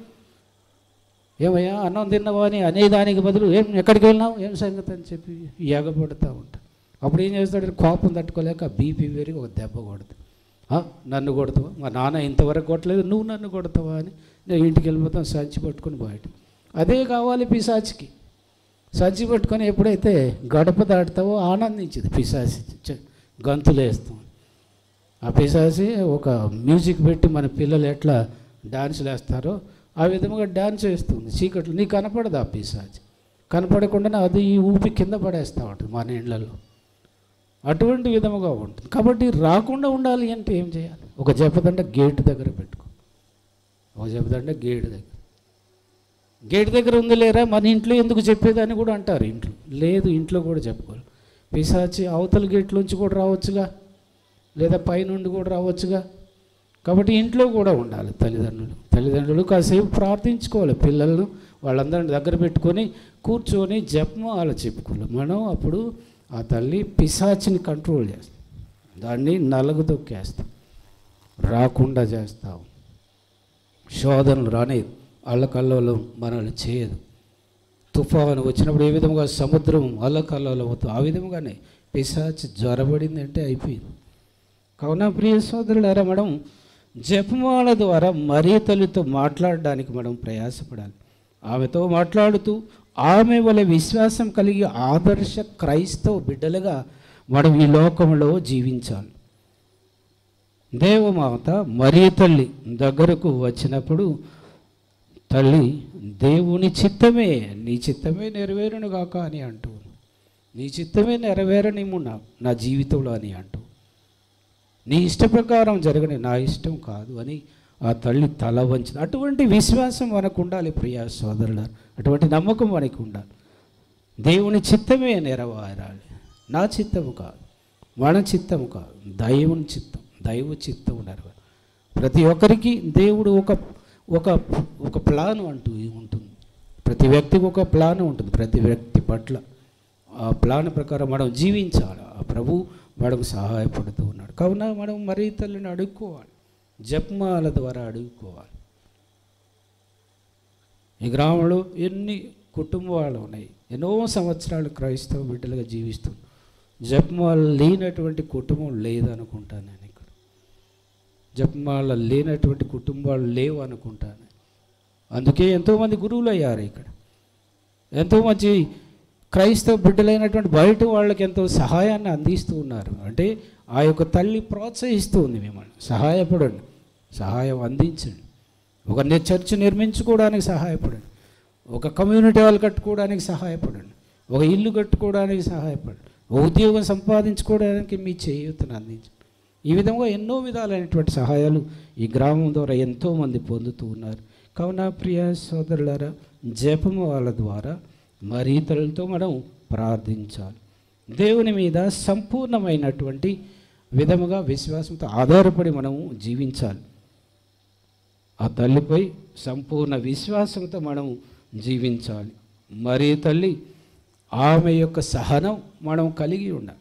S1: ఏమయ్యా అన్నం తిన్నావా అని అనేదానికి బదులు ఏం ఎక్కడికి వెళ్ళినావు ఏం సంగతి అని చెప్పి ఎగబడుతూ ఉంటా అప్పుడు ఏం చేస్తాడు కోపం తట్టుకోలేక బీపీ పెరిగి ఒక దెబ్బ కొడతాడు "ఆ, నన్ను కొడతావా మా నాన్న ఇంతవరకు కొట్టలేదు నువ్వు నన్ను కొడతావా అని నేను ఇంటికి వెళ్ళిపోతాను సంచి పట్టుకొని బయట అదే కావాలి పిశాచికి సంచి పట్టుకొని ఎప్పుడైతే గడప దాటుతావో ఆనందించింది పిశాచి చ- గంతులు వేస్తాం ఆ పిశాచి ఒక మ్యూజిక్ పెట్టి మన పిల్లలు ఎట్లా డాన్సులు వేస్తారో ఆ విధంగా డాన్స్ వేస్తుంది చీకట్లు నీకు కనపడదు ఆ పిశాచి కనపడకుండానే అది ఈ ఊపి కింద పడేస్తూ ఉంటుంది మన ఇళ్లలో అటువంటి విధముగా ఉంటుంది కాబట్టి రాకుండా ఉండాలి అంటే ఏం చేయాలి ఒక జపదండ గేటు దగ్గర పెట్టుకో ఒక జపదండ గేటు దగ్గర గేట్ దగ్గర ఉంది లేరా మన ఇంట్లో ఎందుకు చెప్పేదని కూడా అంటారు ఇంట్లో లేదు ఇంట్లో కూడా చెప్పుకోవాలి పిశాచి అవతల గేట్లోంచి కూడా రావచ్చుగా లేదా పైనుండి కూడా రావచ్చుగా కాబట్టి ఇంట్లో కూడా ఉండాలి తల్లిదండ్రులు తల్లిదండ్రులు కాసేపు ప్రార్థించుకోవాలి పిల్లలను వాళ్ళందరిని దగ్గర పెట్టుకొని కూర్చొని జపమాల చెప్పుకోవాలి మనం అప్పుడు ఆ తల్లి పిశాచిని కంట్రోల్ చేస్తాం దాన్ని నలుగు తొక్కేస్తాం రాకుండా చేస్తాం శోధనలు రానేది అల్లకల్లోలం మనల్ని చేయదు తుఫాను వచ్చినప్పుడు ఏ విధంగా సముద్రం అల్లకల్లోలం అవుతుంది ఆ విధంగానే పిశాచి జ్వరబడింది అంటే అయిపోయింది కావున ప్రియ సోదరులారా మనం జపమాల ద్వారా మరీ తల్లితో మాట్లాడడానికి మనం ప్రయాసపడాలి ఆమెతో మాట్లాడుతూ ఆమె వల్ల విశ్వాసం కలిగి ఆదర్శ క్రైస్తవ బిడ్డలుగా మనం ఈ లోకంలో జీవించాలి దేవమాత మరీ తల్లి దగ్గరకు వచ్చినప్పుడు తల్లి దేవుని చిత్తమే నీ చిత్తమే నెరవేరును గాక అని అంటూ నీ చిత్తమే నెరవేరనిము నా నా జీవితంలో అని అంటూ నీ ఇష్ట ప్రకారం జరగని నా ఇష్టం కాదు అని ఆ తల్లి తల వంచింది అటువంటి విశ్వాసం మనకు ఉండాలి ప్రియా సోదరుల అటువంటి నమ్మకం మనకు ఉండాలి దేవుని చిత్తమే నెరవేరాలి నా చిత్తము కాదు మన చిత్తము కాదు దైవుని చిత్తం దైవ చిత్తం నెరవేరాలి ప్రతి ఒక్కరికి దేవుడు ఒక ఒక ఒక ప్లాన్ అంటూ ఉంటుంది ప్రతి వ్యక్తికి ఒక ప్లాన్ ఉంటుంది ప్రతి వ్యక్తి పట్ల ఆ ప్లాన్ ప్రకారం మనం జీవించాలి ఆ ప్రభు మనకు సహాయపడుతూ ఉన్నాడు కావున మనం మరీ తల్లిని అడుక్కోవాలి జపమాల ద్వారా అడుక్కోవాలి ఈ గ్రామంలో ఎన్ని కుటుంబాలు ఉన్నాయి ఎన్నో సంవత్సరాలు క్రైస్తవ బిడ్డలుగా జీవిస్తూ జపమాల లేనటువంటి కుటుంబం లేదనుకుంటాను నేను ఇక్కడ జపమాల లేనటువంటి కుటుంబాలు లేవు అనుకుంటాను అందుకే ఎంతోమంది గురువులు అయ్యారు ఇక్కడ ఎంతో మంచి క్రైస్తవ బిడ్డలైనటువంటి బయట వాళ్ళకి ఎంతో సహాయాన్ని అందిస్తూ ఉన్నారు అంటే ఆ యొక్క తల్లి ప్రోత్సహిస్తూ ఉంది మిమ్మల్ని సహాయపడండి సహాయం అందించండి ఒక ని- చర్చ్ నిర్మించుకోవడానికి సహాయపడండి ఒక కమ్యూనిటీ హాల్ కట్టుకోవడానికి సహాయపడండి ఒక ఇల్లు కట్టుకోవడానికి సహాయపడండి ఒక ఉద్యోగం సంపాదించుకోవడానికి మీ చేయూతను అందించండి ఈ విధంగా ఎన్నో విధాలైనటువంటి సహాయాలు ఈ గ్రామం ద్వారా ఎంతోమంది పొందుతూ ఉన్నారు కావున ప్రియ సోదరులారా జపము వాళ్ళ ద్వారా మరి ఇతరులతో మనం ప్రార్థించాలి దేవుని మీద సంపూర్ణమైనటువంటి విధముగా విశ్వాసంతో ఆధారపడి మనం జీవించాలి ఆ తల్లిపై సంపూర్ణ విశ్వాసంతో మనం జీవించాలి మరి తల్లి ఆమె యొక్క సహనం మనం కలిగి ఉండాలి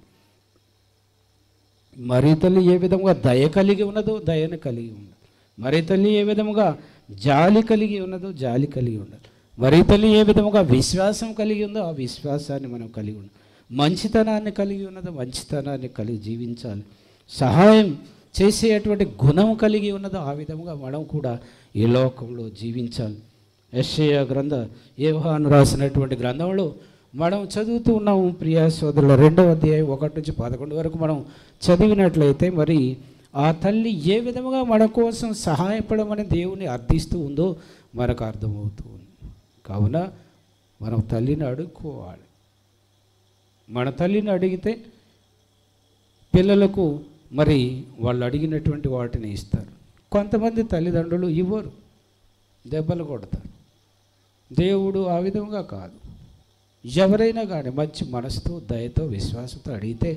S1: మరి తల్లి ఏ విధంగా దయ కలిగి ఉన్నదో దయను కలిగి ఉండాలి మరి తల్లి ఏ విధముగా జాలి కలిగి ఉన్నదో జాలి కలిగి ఉండాలి మరి తల్లి ఏ విధముగా విశ్వాసం కలిగి ఉందో ఆ విశ్వాసాన్ని మనం కలిగి ఉండాలి మంచితనాన్ని కలిగి ఉన్నదో మంచితనాన్ని కలిగి జీవించాలి సహాయం చేసేటువంటి గుణం కలిగి ఉన్నదో ఆ విధముగా మనం కూడా ఈ లోకంలో జీవించాలి యెషయా గ్రంథ ఏవహాను రాసినటువంటి గ్రంథంలో మనం చదువుతూ ఉన్నాము ప్రియా సోదరుల రెండవ అధ్యాయం ఒకటి నుంచి పదకొండు వరకు మనం చదివినట్లయితే మరి ఆ తల్లి ఏ విధముగా మన కోసం సహాయపడమని దేవుని అర్థిస్తూ ఉందో మనకు అర్థమవుతూ ఉంది కావున మనం తల్లిని అడుక్కోవాలి మన తల్లిని అడిగితే పిల్లలకు మరి వాళ్ళు అడిగినటువంటి వాటిని ఇస్తారు కొంతమంది తల్లిదండ్రులు ఇవ్వరు దెబ్బలు కొడతారు దేవుడు ఆ విధంగా కాదు ఎవరైనా కానీ మంచి మనసుతో దయతో విశ్వాసంతో అడిగితే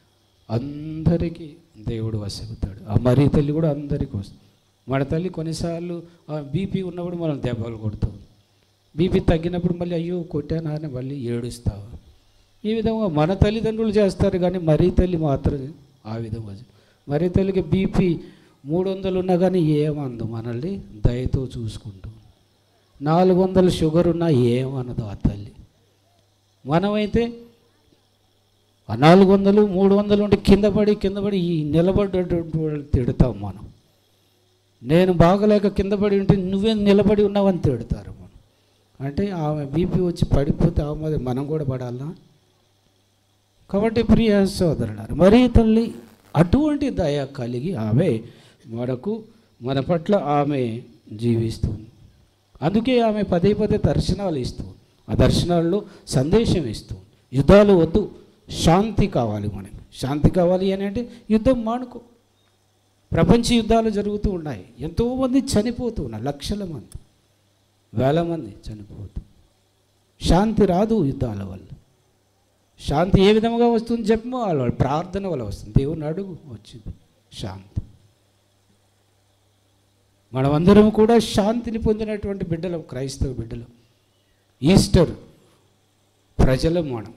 S1: అందరికీ దేవుడు వసగుతాడు ఆ మరీ తల్లి కూడా అందరికీ వస్తుంది మన తల్లి కొన్నిసార్లు బీపీ ఉన్నప్పుడు మనం దెబ్బలు కొడుతాం బీపీ తగ్గినప్పుడు మళ్ళీ అయ్యో కొట్టానా అని మళ్ళీ ఏడుస్తావు ఈ విధంగా మన తల్లిదండ్రులు చేస్తారు కానీ మరీ తల్లి మాత్రం ఆ విధంగా చే- మరీ తల్లికి బీపీ మూడు వందలు ఉన్నా కానీ ఏమందు మనల్ని దయతో చూసుకుంటూ నాలుగు వందల షుగర్ ఉన్నా ఏమనదు ఆ తల్లి మనమైతే ఆ నాలుగు వందలు మూడు వందలు ఉంటే కింద పడి కింద పడి ఈ నిలబడ్డటువంటి వాళ్ళు తిడతాం మనం నేను బాగలేక కింద పడి ఉంటే నువ్వే నిలబడి ఉన్నావని తిడతారు మనం అంటే ఆమె బీపీ వచ్చి పడిపోతే ఆమె మీద మనం కూడా పడాలా కాబట్టి ప్రియ సోదరులారు మరీ తల్లి అటువంటి దయ కలిగి ఆమె మనకు మన పట్ల ఆమె జీవిస్తుంది అందుకే ఆమె పదే పదే దర్శనాలు ఇస్తుంది ఆ దర్శనాల్లో సందేశం ఇస్తుంది యుద్ధాలు వద్దు శాంతి కావాలి మనకి శాంతి కావాలి అని అంటే యుద్ధం మానుకో ప్రపంచ యుద్ధాలు జరుగుతూ ఉన్నాయి ఎంతోమంది చనిపోతూ ఉన్నారు లక్షల మంది వేల మంది చనిపోతూ శాంతి రాదు యుద్ధాల వల్ల శాంతి ఏ విధముగా వస్తుంది చెప్పమో వాళ్ళ ప్రార్థన వల్ల వస్తుంది దేవుని అడుగు వచ్చింది శాంతి మనమందరం కూడా శాంతిని పొందినటువంటి బిడ్డలం క్రైస్తవ బిడ్డలం ఈస్టర్ ప్రజలం మనం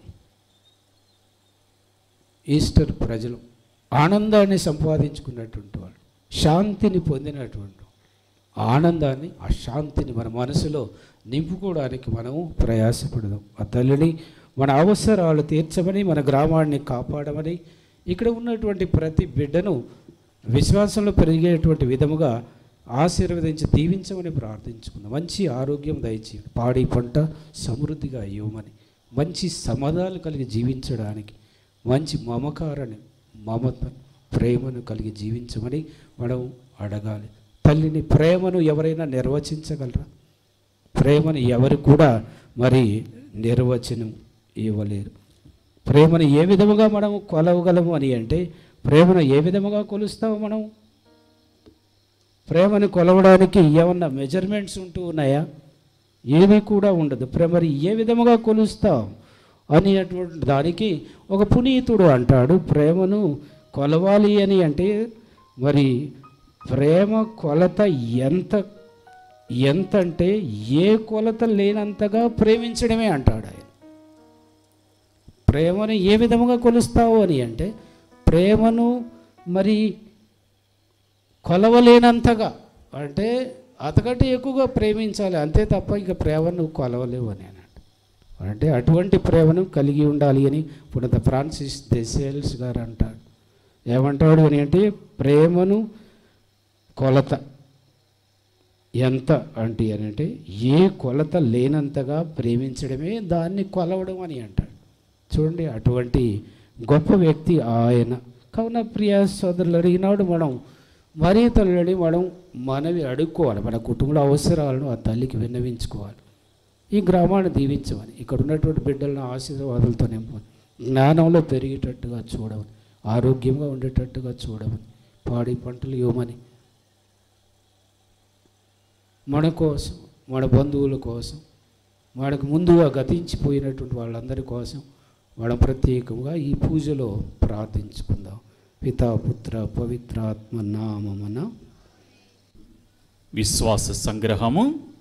S1: ఈస్టర్ ప్రజలు ఆనందాన్ని సంపాదించుకున్నటువంటి వాళ్ళు శాంతిని పొందినటువంటి వాళ్ళు. ఆనందాన్ని ఆ శాంతిని మన మనసులో నింపుకోవడానికి మనము ప్రయాసపడదాం ఆ తల్లిని మన అవసరాలు తీర్చమని మన గ్రామాన్ని కాపాడమని ఇక్కడ ఉన్నటువంటి ప్రతి బిడ్డను విశ్వాసంలో పెరిగేటువంటి విధముగా ఆశీర్వదించి దీవించమని ప్రార్థించుకుందాం మంచి ఆరోగ్యం దయచేయండి పాడి పంట సమృద్ధిగా ఇవ్వమని మంచి సమాధానాలు కలిగి జీవించడానికి మంచి మమకారాన్ని మమత ప్రేమను కలిగి జీవించమని మనం అడగాలి తల్లిని ప్రేమను ఎవరైనా నిర్వచించగలరా ప్రేమను ఎవరు కూడా మరి నిర్వచనం ఇవ్వలేరు ప్రేమను ఏ విధముగా మనం కొలవగలము అని అంటే ప్రేమను ఏ విధముగా కొలుస్తాము మనం ప్రేమను కొలవడానికి ఏమన్నా మెజర్మెంట్స్ ఉంటూ ఉన్నాయా ఏది కూడా ఉండదు ప్రేమ మరి ఏ విధముగా కొలుస్తాం అనేటువంటి దానికి ఒక పునీతుడు అంటాడు ప్రేమను కొలవాలి అని అంటే మరి ప్రేమ కొలత ఎంత ఎంత అంటే ఏ కొలత లేనంతగా ప్రేమించడమే అంటాడు ఆయన ప్రేమను ఏ విధముగా కొలుస్తావు అని అంటే ప్రేమను మరి కొలవలేనంతగా అంటే అంతకంటే ఎక్కువగా ప్రేమించాలి అంతే తప్ప ఇంకా ప్రేమను కొలవలేవు అని అన్నాడు అంటే అటువంటి ప్రేమను కలిగి ఉండాలి అని పునత ఫ్రాన్సిస్ దెసేల్స్ గారు అంటాడు ఏమంటాడు అని అంటే ప్రేమను కొలత ఎంత అంటే అని అంటే ఏ కొలత లేనంతగా ప్రేమించడమే దాన్ని కొలవడం అని అంటాడు చూడండి అటువంటి గొప్ప వ్యక్తి ఆయన కావున ప్రియ సోదరులు ఈనాడు మనం మరీ తల్లిని మనం మనవి అడుక్కోవాలి మన కుటుంబ అవసరాలను ఆ తల్లికి విన్నవించుకోవాలి ఈ గ్రామాన్ని దీవించమని ఇక్కడ ఉన్నటువంటి బిడ్డలను ఆశీర్వాదాలతో నింపమని జ్ఞానంలో పెరిగేటట్టుగా చూడమని ఆరోగ్యంగా ఉండేటట్టుగా చూడమని పాడి పంటలు ఇవ్వమని మన కోసం మన బంధువుల కోసం మనకు ముందుగా గతించిపోయినటువంటి వాళ్ళందరి కోసం మనం ప్రత్యేకంగా ఈ పూజలో ప్రార్థించుకుందాం పితా పుత్ర పవిత్రాత్మ నామమున
S2: విశ్వాస సంగ్రహము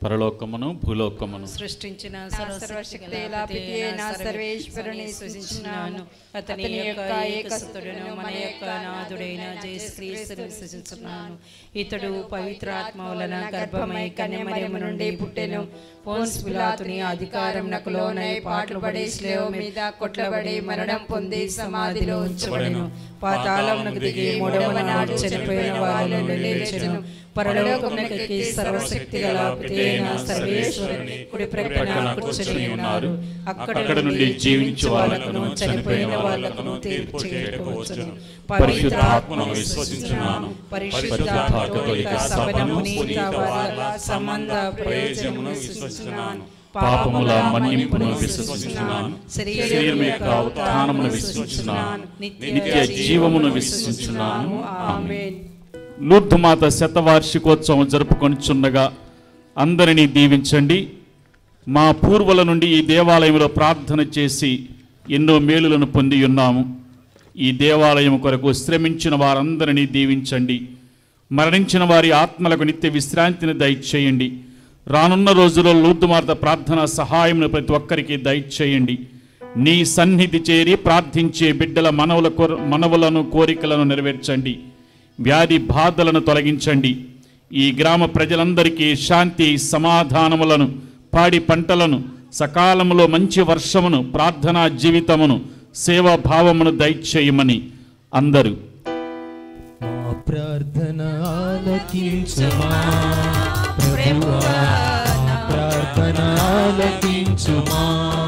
S2: పరలోకమును భూలోకమును
S8: సృష్టించిన
S5: సర్వశక్తి లాపితే నా సర్వేశ్వరుని సూచించున్నాను
S8: అతని యొక్క ఏకసుతుడును మన యొక్క నాథుడైన జయశ్రీస్తుని సూచించున్నాను ఇతడు పవిత్రాత్మ వలన గర్భమై కన్యమరియము నుండి పుట్టెను పోన్స్ పిలాతుని అధికారం నకులోనై పాటలు పడి స్లేవ్ మీద కొట్లబడి మరణం పొంది సమాధిలో ఉంచబడెను పాతాళమునకు దిగి మూడవ నాడు చనిపోయిన వాళ్ళ నుండి లేచెను పరలోకమునకి సర్వశక్తి గల పితైన సర్వేశ్వరుని కుడి ప్రక్కన కూర్చొని ఉన్నారు అక్కడ నుండి జీవించు వాళ్ళకును చనిపోయిన వాళ్ళకును తీర్పు చేయకపోవచ్చును
S2: పరిశుద్ధాత్మను విశ్వసించున్నాను
S8: పరిశుద్ధ కథోలిక సభను నీతవాద సంబంధ ప్రయోజనమును విశ్వసించున్నాను
S2: పాపముల మన్నింపును విశ్వసించున్నాను శరీరం యొక్క ఉత్థానమును విశ్వసించున్నాను నిత్య జీవమును విశ్వసించున్నాను
S8: ఆమేన్
S2: లూర్ధమాత శతవార్షికోత్సవం జరుపుకొనిచుండగా అందరినీ దీవించండి మా పూర్వుల నుండి ఈ దేవాలయంలో ప్రార్థన చేసి ఎన్నో మేలులను పొంది ఉన్నాము ఈ దేవాలయం కొరకు శ్రమించిన వారందరినీ దీవించండి మరణించిన వారి ఆత్మలకు నిత్య విశ్రాంతిని దయచేయండి రానున్న రోజుల్లో లూర్ధమాత ప్రార్థన సహాయమును ప్రతి ఒక్కరికి దయచేయండి నీ సన్నిధి చేరి ప్రార్థించే బిడ్డల మనవుల కోర మనవులను కోరికలను నెరవేర్చండి వ్యాధి బాధలను తొలగించండి ఈ గ్రామ ప్రజలందరికీ శాంతి సమాధానములను పాడి పంటలను సకాలంలో మంచి వర్షమును ప్రార్థనా జీవితమును సేవా భావమును దయచేయమని అందరూ
S3: మా ప్రార్థన ఆలకించుమా ప్రభువా నా ప్రార్థన ఆలకించుమా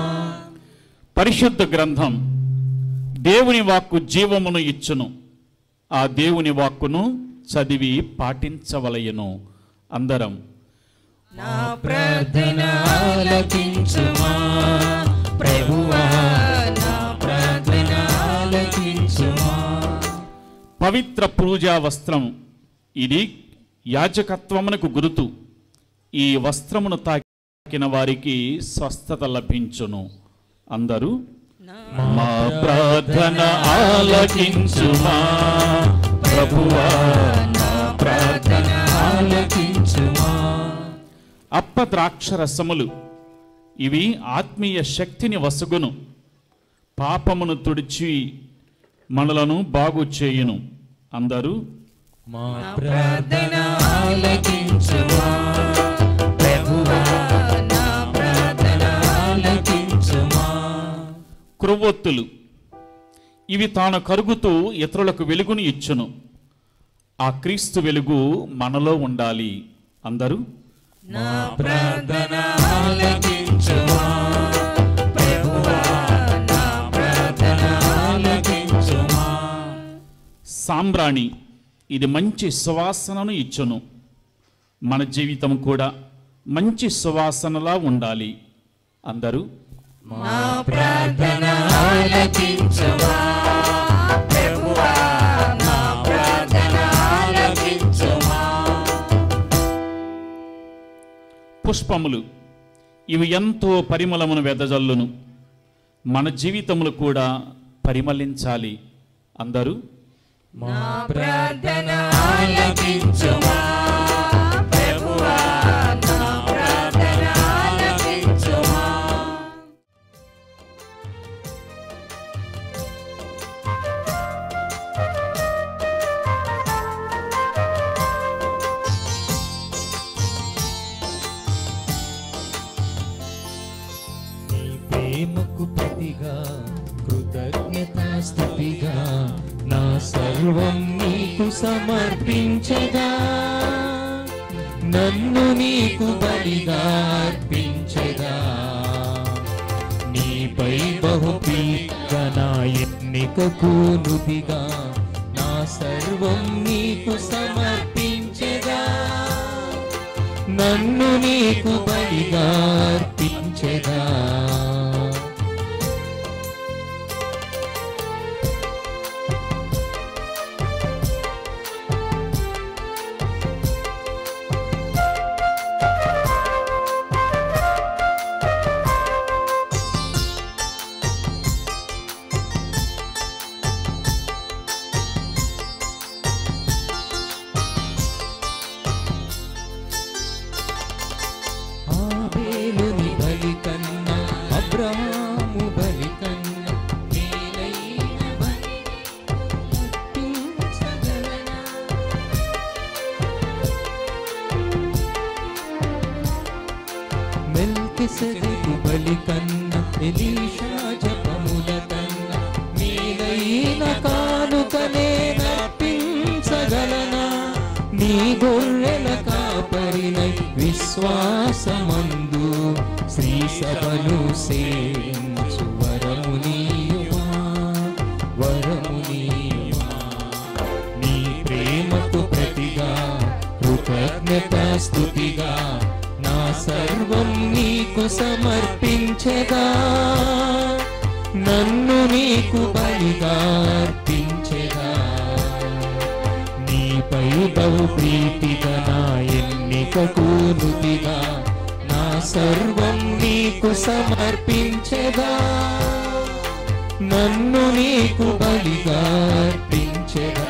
S2: పరిశుద్ధ గ్రంథం దేవుని వాక్కు జీవమును ఇచ్చును ఆ దేవుని వాక్కును చదివి పాటించవలయను అందరం
S3: నా ప్రార్థన ఆలకించుమా ప్రభువా నా ప్రార్థన ఆలకించుమా
S2: పవిత్ర పూజా వస్త్రం ఇది యాజకత్వమునకు గురుతు ఈ వస్త్రమును తాకిన వారికి స్వస్థత లభించును అందరూ మా ప్రార్థన ఆలకించుమా ప్రభువా నా ప్రార్థన
S3: ఆలకించుమా
S2: అప్ప ద్రాక్షరసములు ఇవి ఆత్మీయ శక్తిని వసుగును పాపమును తుడిచి మనలను బాగు చేయును అందరూ
S3: మా ప్రార్థన ఆలకించుమా ప్రభువా నా ప్రార్థన ఆలకించుమా
S2: క్రొవ్వొత్తులు ఇవి తాను కరుగుతూ ఇతరులకు వెలుగుని ఇచ్చును ఆ క్రీస్తు వెలుగు మనలో ఉండాలి అందరూ
S3: నా ప్రార్థన ఆలకించుమా ప్రభువా నా ప్రార్థన ఆలకించుమా
S2: సాంబ్రాణి ఇది మంచి సువాసనను ఇచ్చును మన జీవితం కూడా మంచి సువాసనలా ఉండాలి అందరూ
S3: మా ప్రార్థన ఆలకించుమా ప్రభువా నా ప్రార్థన ఆలకించుమా
S2: పుష్పములు ఇవి ఎంతో పరిమళమును వెదజల్లును మన జీవితములు కూడా పరిమళించాలి అందరూ
S3: మా ప్రార్థన ఆలకించుమా ప్రభువా నా ప్రార్థన ఆలకించుమా నీ ప్రేమకు ప్రతిగా కృతజ్ఞతాస్థుతిగా నా సర్వం నీకు సమర్పించగా నన్ను నీకు బలిగా అర్పించగా నీపై బహుపీగా నా ఎన్నికకు నుదిగా నా సర్వం నీకు సమర్పించగా నన్ను నీకు బలిగా అర్పించగా మెల్కిసెదెకు బలి కన్న ఎలీషా జపముల కన్న మేలైన కానుకనే నర్పించగలనా నీ గొర్రెల కాపరినై విశ్వాసమందు శ్రీ సభను సేవించు వరమునీయుమా వరమునీయుమా నీ ప్రేమకు ప్రతిగా కృతజ్ఞత స్థుతిగా నా సర్వం నీకు సమర్పించగా నన్ను నీకు బలిగా అర్పించెదా నీపై బహు ప్రీతిగా నా ఎన్నికకు నుతిగా నా సర్వం నీకు సమర్పించెదా నన్ను నీకు బలిగా అర్పించెదా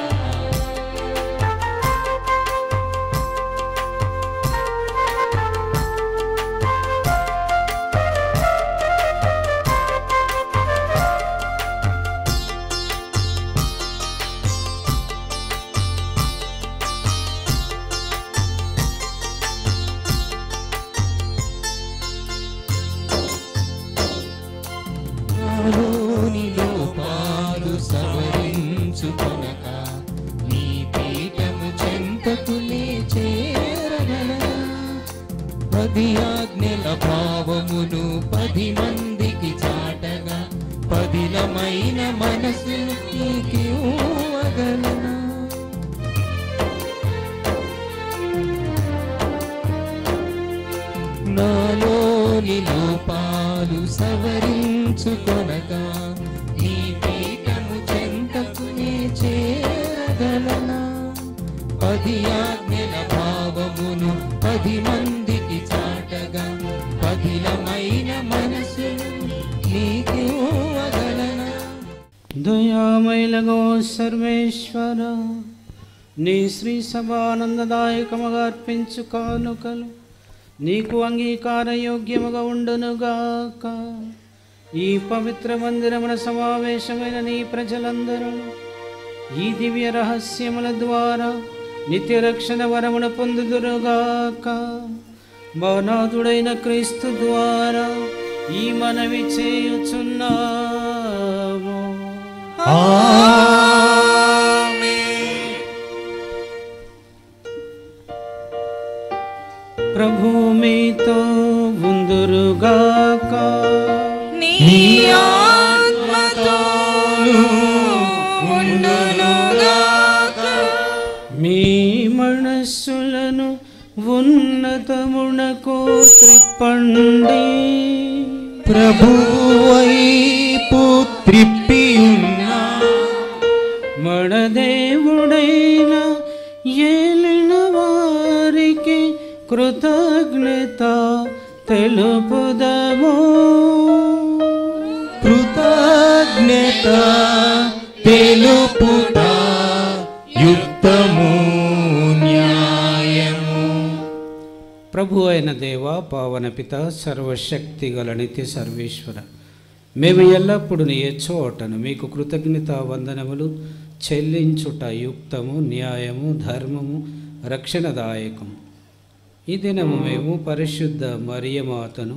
S3: నాలోని లోపాలు సవరించుకొనక నీ పీఠము చెంతకు నే చేరగలనా పది ఆజ్ఞల భావమును పది మందికి చాటగా పదిలమైన మనసు నీకు ఇవ్వగలనా నాలోని లోపాలు సవరించుకొనగా నీ పీఠము చెంతకు నే చేరగలనా పది ఆజ్ఞల భావమును పది మందికి చాటగా పదిలమైన మనసు నీకు ఇవ్వగలనా
S1: దయామైలగో సర్వేశ్వర నీ శ్రీ సభానందదాయకముగా అర్పించు కానుకలు నీకు అంగీకార యోగ్యముగా ఉండునుగాక ఈ పవిత్ర మందిరమున సమావేశమైన నీ ప్రజలందరూ ఈ దివ్య రహస్యముల ద్వారా నిత్య రక్షణ వరమును పొందుదురుగాక బానాథుడైన క్రీస్తు ద్వారా ఈ మనవి చేయుచున్నాము ప్రభు మీతో ఉందురుగాక
S5: నీ ఆత్మతోను ఉండునుగాక
S1: మీ మనస్సులను ఉన్నతమునకు త్రిప్పండి
S3: ప్రభువైపు త్రిప్పియున్నా
S1: మన దేవుడైన ఏలిన వారికి కృతజ్ఞత తెలుపుదము
S3: కృతజ్ఞత తెలుపుట యుక్తము న్యాయము
S1: ప్రభు అయిన దేవ పావన పిత సర్వశక్తి గల నిత్య సర్వేశ్వర మేము ఎల్లప్పుడూ నీ చోటను మీకు కృతజ్ఞత వందనములు చెల్లించుట యుక్తము న్యాయము ధర్మము రక్షణదాయకము ఈ దినము మేము పరిశుద్ధ మరియమాతను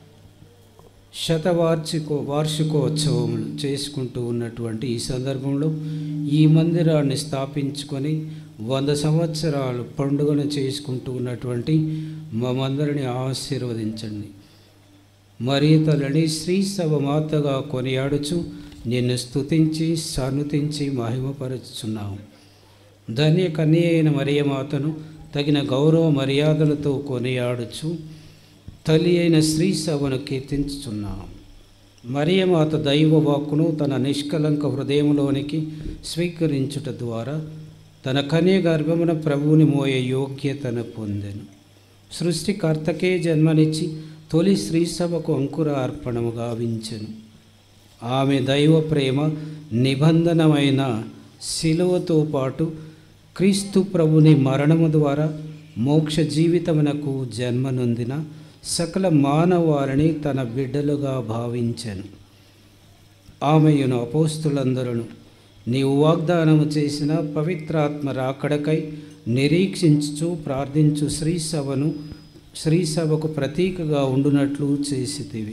S1: శతవార్షికో వార్షికోత్సవములు చేసుకుంటూ ఉన్నటువంటి ఈ సందర్భంలో ఈ మందిరాన్ని స్థాపించుకొని వంద సంవత్సరాలు పండుగను చేసుకుంటూ ఉన్నటువంటి మమందరిని ఆశీర్వదించండి మరి తలని శ్రీ సభ మాతగా కొనియాడుచు నిన్ను స్తుతించి సన్నుతించి మహిమపరుచున్నాము ధన్య కన్య అయిన మరియమాతను తగిన గౌరవ మర్యాదలతో కొనియాడుచు తల్లి అయిన శ్రీ సభను కీర్తించుచున్నాం మరియమాత దైవ వాక్కును తన నిష్కలంక హృదయంలోనికి స్వీకరించుట ద్వారా తన కన్య గర్భమున ప్రభువుని మోయే యోగ్యతను పొందెను సృష్టికర్తకే జన్మనిచ్చి తొలి శ్రీ సభకు అంకుర అర్పణము గావించెను ఆమె దైవ ప్రేమ నిబంధనమైన శిలువతో పాటు క్రీస్తు ప్రభుని మరణము ద్వారా మోక్ష జీవితమునకు జన్మనొందిన సకల మానవాళిని తన బిడ్డలుగా భావించెను ఆమెయును అపోస్తులందరూ నీవు వాగ్దానము చేసిన పవిత్రాత్మ రాకడకై నిరీక్షించుచు ప్రార్థించు శ్రీ సభను శ్రీసభకు ప్రతీకగా ఉండునట్లు చేసితివి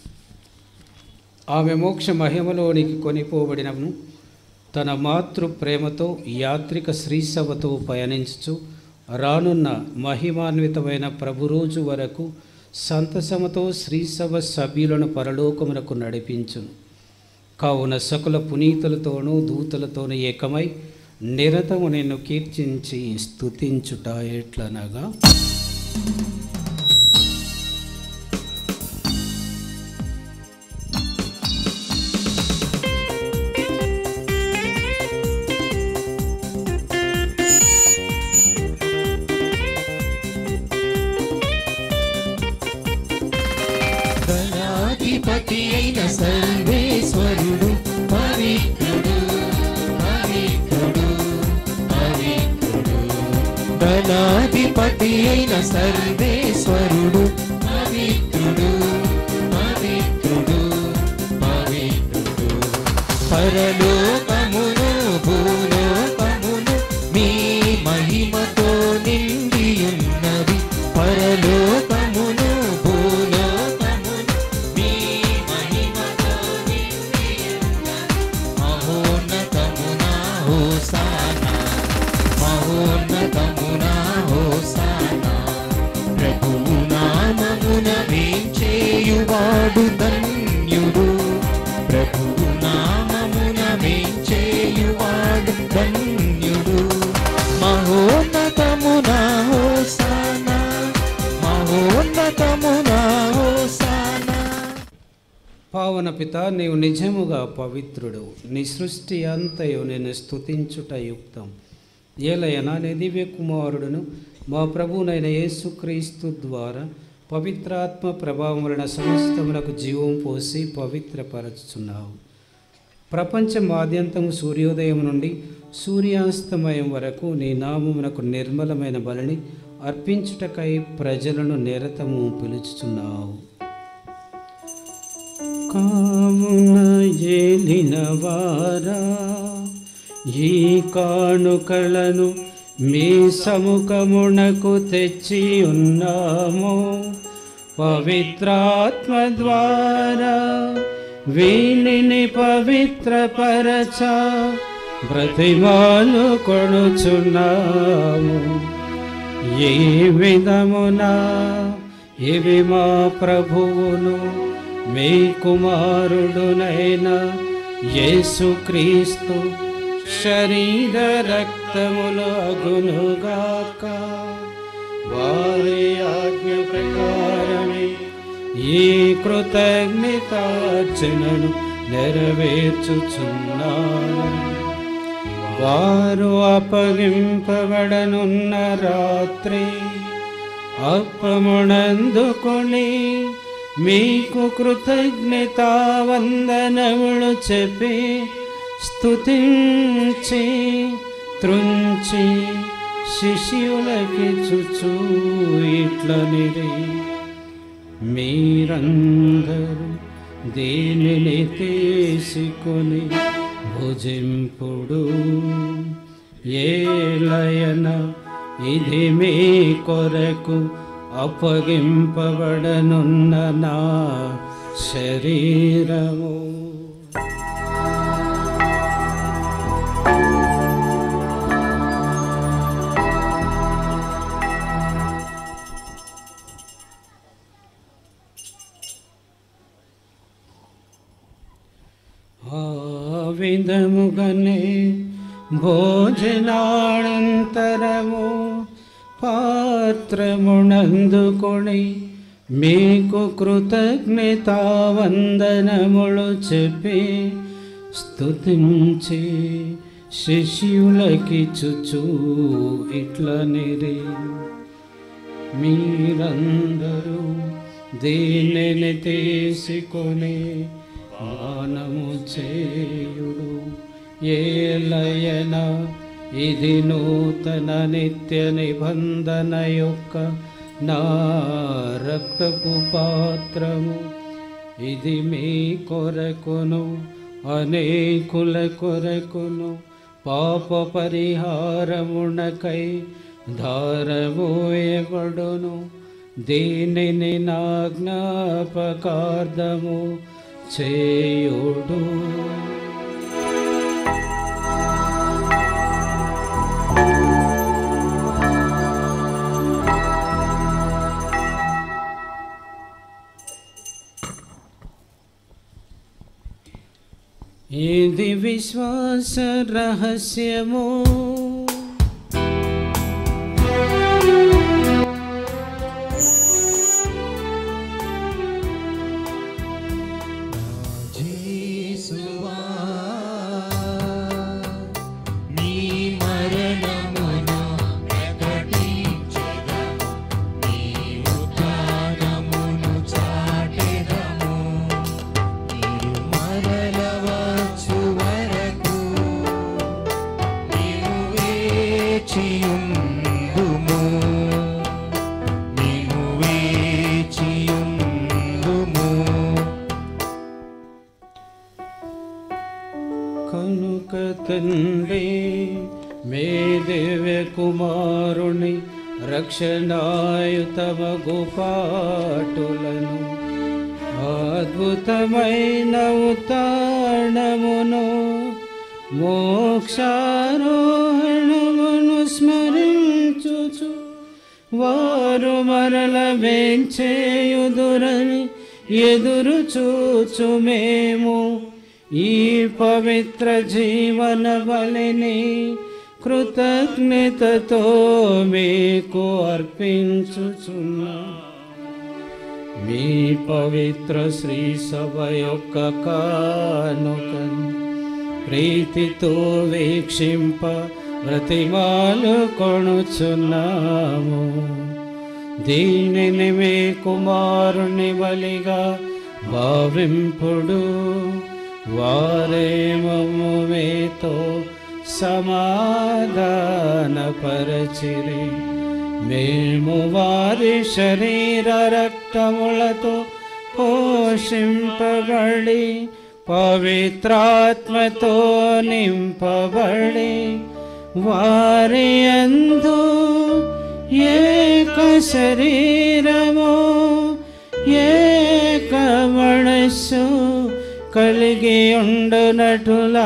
S1: ఆమె మోక్ష మహిమలోనికి కొనిపోబడినను తన మాతృ ప్రేమతో యాత్రిక శ్రీసభతో పయనించుచు రానున్న మహిమాన్వితమైన ప్రభురోజు వరకు సంతసమతో శ్రీసభ సభ్యులను పరలోకమునకు నడిపించును కావున సకల పునీతులతోనూ దూతలతోనూ ఏకమై నిరతము నిన్ను కీర్తించి స్తుతించుట ఎట్లనగా
S3: ధనాధిపతి అయిన సర్వేశ్వరుడు పవిత్రుడు పవిత్రుడు పవిత్రుడు ధనాధిపతి అయిన సర్వేశ్వరుడు పవిత్రుడు పవిత్రుడు పవిత్రుడు పరలోకమును భూలోకమును మీ మహిమతో నిండియున్నది పరలోకమును భూలోకమును మీ మహిమతో నిండియున్నది మహోన్నతమున హోసానా మహోన్నతమున హోసానా ప్రభువు నామమున వేంచేయువాడు ధన్యుడు ప్రభువు నామమున వేంచేయువాడు ధన్యుడు మహోన్నతమున హోసానా మహోన్నతమున హోసానా
S1: పావన పిత నీవు నిజముగా పవిత్రుడు నీ సృష్టి అంతయు నేను స్తుతించుట యుక్తం ఏలయనా నీ దివ్య కుమారుడును మా ప్రభువునైన యేసుక్రీస్తు ద్వారా పవిత్రాత్మ ప్రభావం వలన సమస్తములకు జీవం పోసి పవిత్రపరచుచున్నావు ప్రపంచం ఆద్యంతము సూర్యోదయం నుండి సూర్యాస్తమయం వరకు నీ నామమునకు నిర్మలమైన బలిని అర్పించుటకై ప్రజలను నిరతము పిలుచుచున్నావు కావున ఏలిన వారా ఈ కానుకలను మీ సముఖమునకు తెచ్చి ఉన్నాము పవిత్రాత్మ ద్వారా వీనిని పవిత్రపరచ బ్రతిమాలు కొడుచున్నాము ఏ విధమున ఇవి మా ప్రభువును మీ కుమారుడునైన యేసుక్రీస్తు శరీర రక్తములు అగునుగాక వారి ఆజ్ఞ ప్రకారమే ఈ కృతజ్ఞతార్చనను నెరవేర్చుచున్నాను వారు అప్పగింపబడనున్న రాత్రి అప్పమునందుకొని మీకు కృతజ్ఞతా వందనములు చెప్పి స్తుతించి త్రుంచి శిష్యులకి చుచూ ఇట్లనిరి మీరందరూ దీనిని తీసుకొని భుజింపుడు ఏలయన ఇది మీ కొరకు అప్పగింపబడనున్న నా శరీరము ఆ విధముగనే భోజనానంతరము పాత్రమునందుకొని మీకు కృతజ్ఞతావందనములు చెప్పి స్తుతించి శిష్యులకి చుచూ ఇట్లనిరి మీరందరూ దీనిని తీసుకొని పానము చేయుడు ఏలయన ఇది నూతన నిత్య నిబంధన యొక్క నా రక్తపు పాత్రము ఇది మీ కొరకును అనేకుల కొరకును పాప పరిహారమునకై ధారమోయబడును దీనిని నా జ్ఞాపకార్థము చేయుడు ఇది విశ్వాస రహస్యము
S3: జీసువా నీ మరణమును ప్రకటించెదము నీ ఉత్థానమును చాటెదము నీవు మరల వచ్చు వరకు నీవు వేచియుందుము నీవు వేచియుందుము
S1: కనుక తండ్రి మే దివ్య కుమారుని రక్షణాయుతమగు పాటులను అద్భుతమైన ఉతాణమును మోక్షారోహణమును స్మరించుచు వారు మరల వేంచేయుదురని ఎదురు చూచు మేము ఈ పవిత్ర జీవన బలిని కృతజ్ఞతతో మీకు అర్పించుచున్నాం మీ పవిత్ర శ్రీ సభ యొక్క కానుకను ప్రీతితో వీక్షింప ప్రతిమాలు కొనుచున్నాము దీనిని మీ కుమారుని బలిగా భావింపుడు వారేమము మీతో సమాధానపరచిరి మేము వారి శరీర రక్తములతో పోషింపబడి పవిత్రాత్మతో నింపబడి వారి అందు ఏక శరీరము ఏక మనస్సు కలిగి ఉండునటులా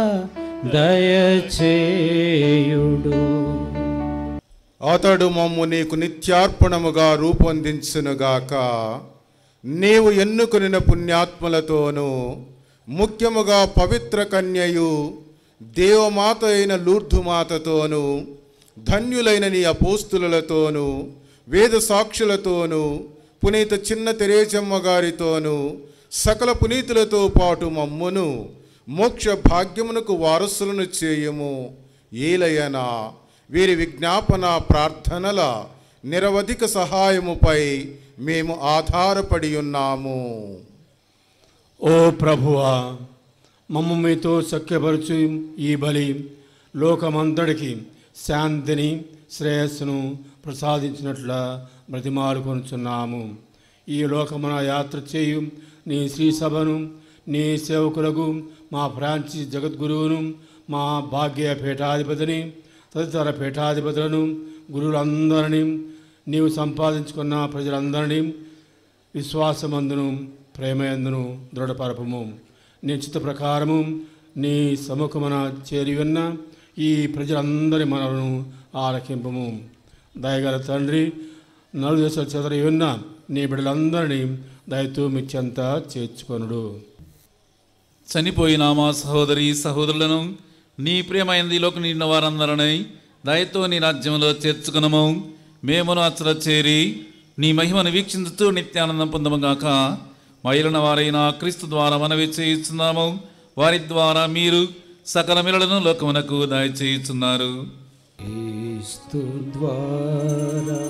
S1: దయచేయుడు
S9: అతడు మమ్ము నీకు నిత్యార్పణముగా రూపొందించునుగాక నీవు ఎన్నుకొనిన పుణ్యాత్మలతోనూ ముఖ్యముగా పవిత్ర కన్యయు దేవమాత అయిన లూర్ధుమాతతోనూ ధన్యులైన నీ అపోస్తులతోనూ వేద సాక్షులతోనూ పునీత చిన్న తెరేచమ్మ గారితోనూ సకల పునీతులతో పాటు మమ్మును మోక్ష భాగ్యమునకు వారసులను చేయము ఏలయనా వీరి విజ్ఞాపన ప్రార్థనల నిరవధిక సహాయముపై మేము ఆధారపడి ఉన్నాము
S10: ఓ ప్రభువా మమ్మ మీతో సఖ్యపరచు ఈ బలి లోకమంతటికి శాంతిని శ్రేయస్సును ప్రసాదించినట్ల బ్రతిమాలు కొనుచున్నాము ఈ లోకమున యాత్ర చేయు నీ శ్రీ సభను నీ సేవకులకు మా ఫ్రాన్సిస్ జగద్గురువును మా భాగ్య పీఠాధిపతిని తదితర పీఠాధిపతులను గురువులందరినీ నీవు సంపాదించుకున్న ప్రజలందరినీ విశ్వాసమందును ప్రేమయందును దృఢపరపము నీ చిత్త ప్రకారము నీ సముఖమున చేరి ఉన్న ఈ ప్రజలందరి మనలను ఆలకింపము దయగల తండ్రి నలుగు దశల చెదరి ఉన్న నీ బిడ్డలందరినీ దయతో మిచ్చంత చేర్చుకొనుడు
S11: చనిపోయిన మా సహోదరి సహోదరులను నీ ప్రియమైనది లోక నిన్న వారందరినీ దయతో నీ రాజ్యంలో చేర్చుకునము మేమును అచ్చల చేరి నీ మహిమను వీక్షించుతూ నిత్యానందం పొందముగాక మైలిన వారైన క్రీస్తు ద్వారా మనవి చేయిస్తున్నాము వారి ద్వారా మీరు సకల మిలలను లోకమునకు దయచేయుచున్నారు
S1: క్రీస్తు ద్వారా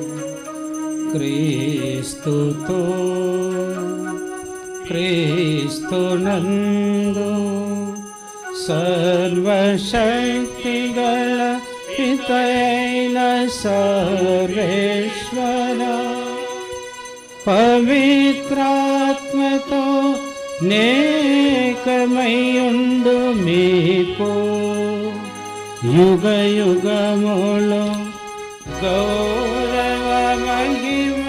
S1: క్రీస్తుతో క్రీస్తునందు సర్వశక్తిగల పితైన సర్వేశ్వర పవిత్రాత్మతో నేకమయుండు మీకు యుగ యుగములు గౌరవ మహిమ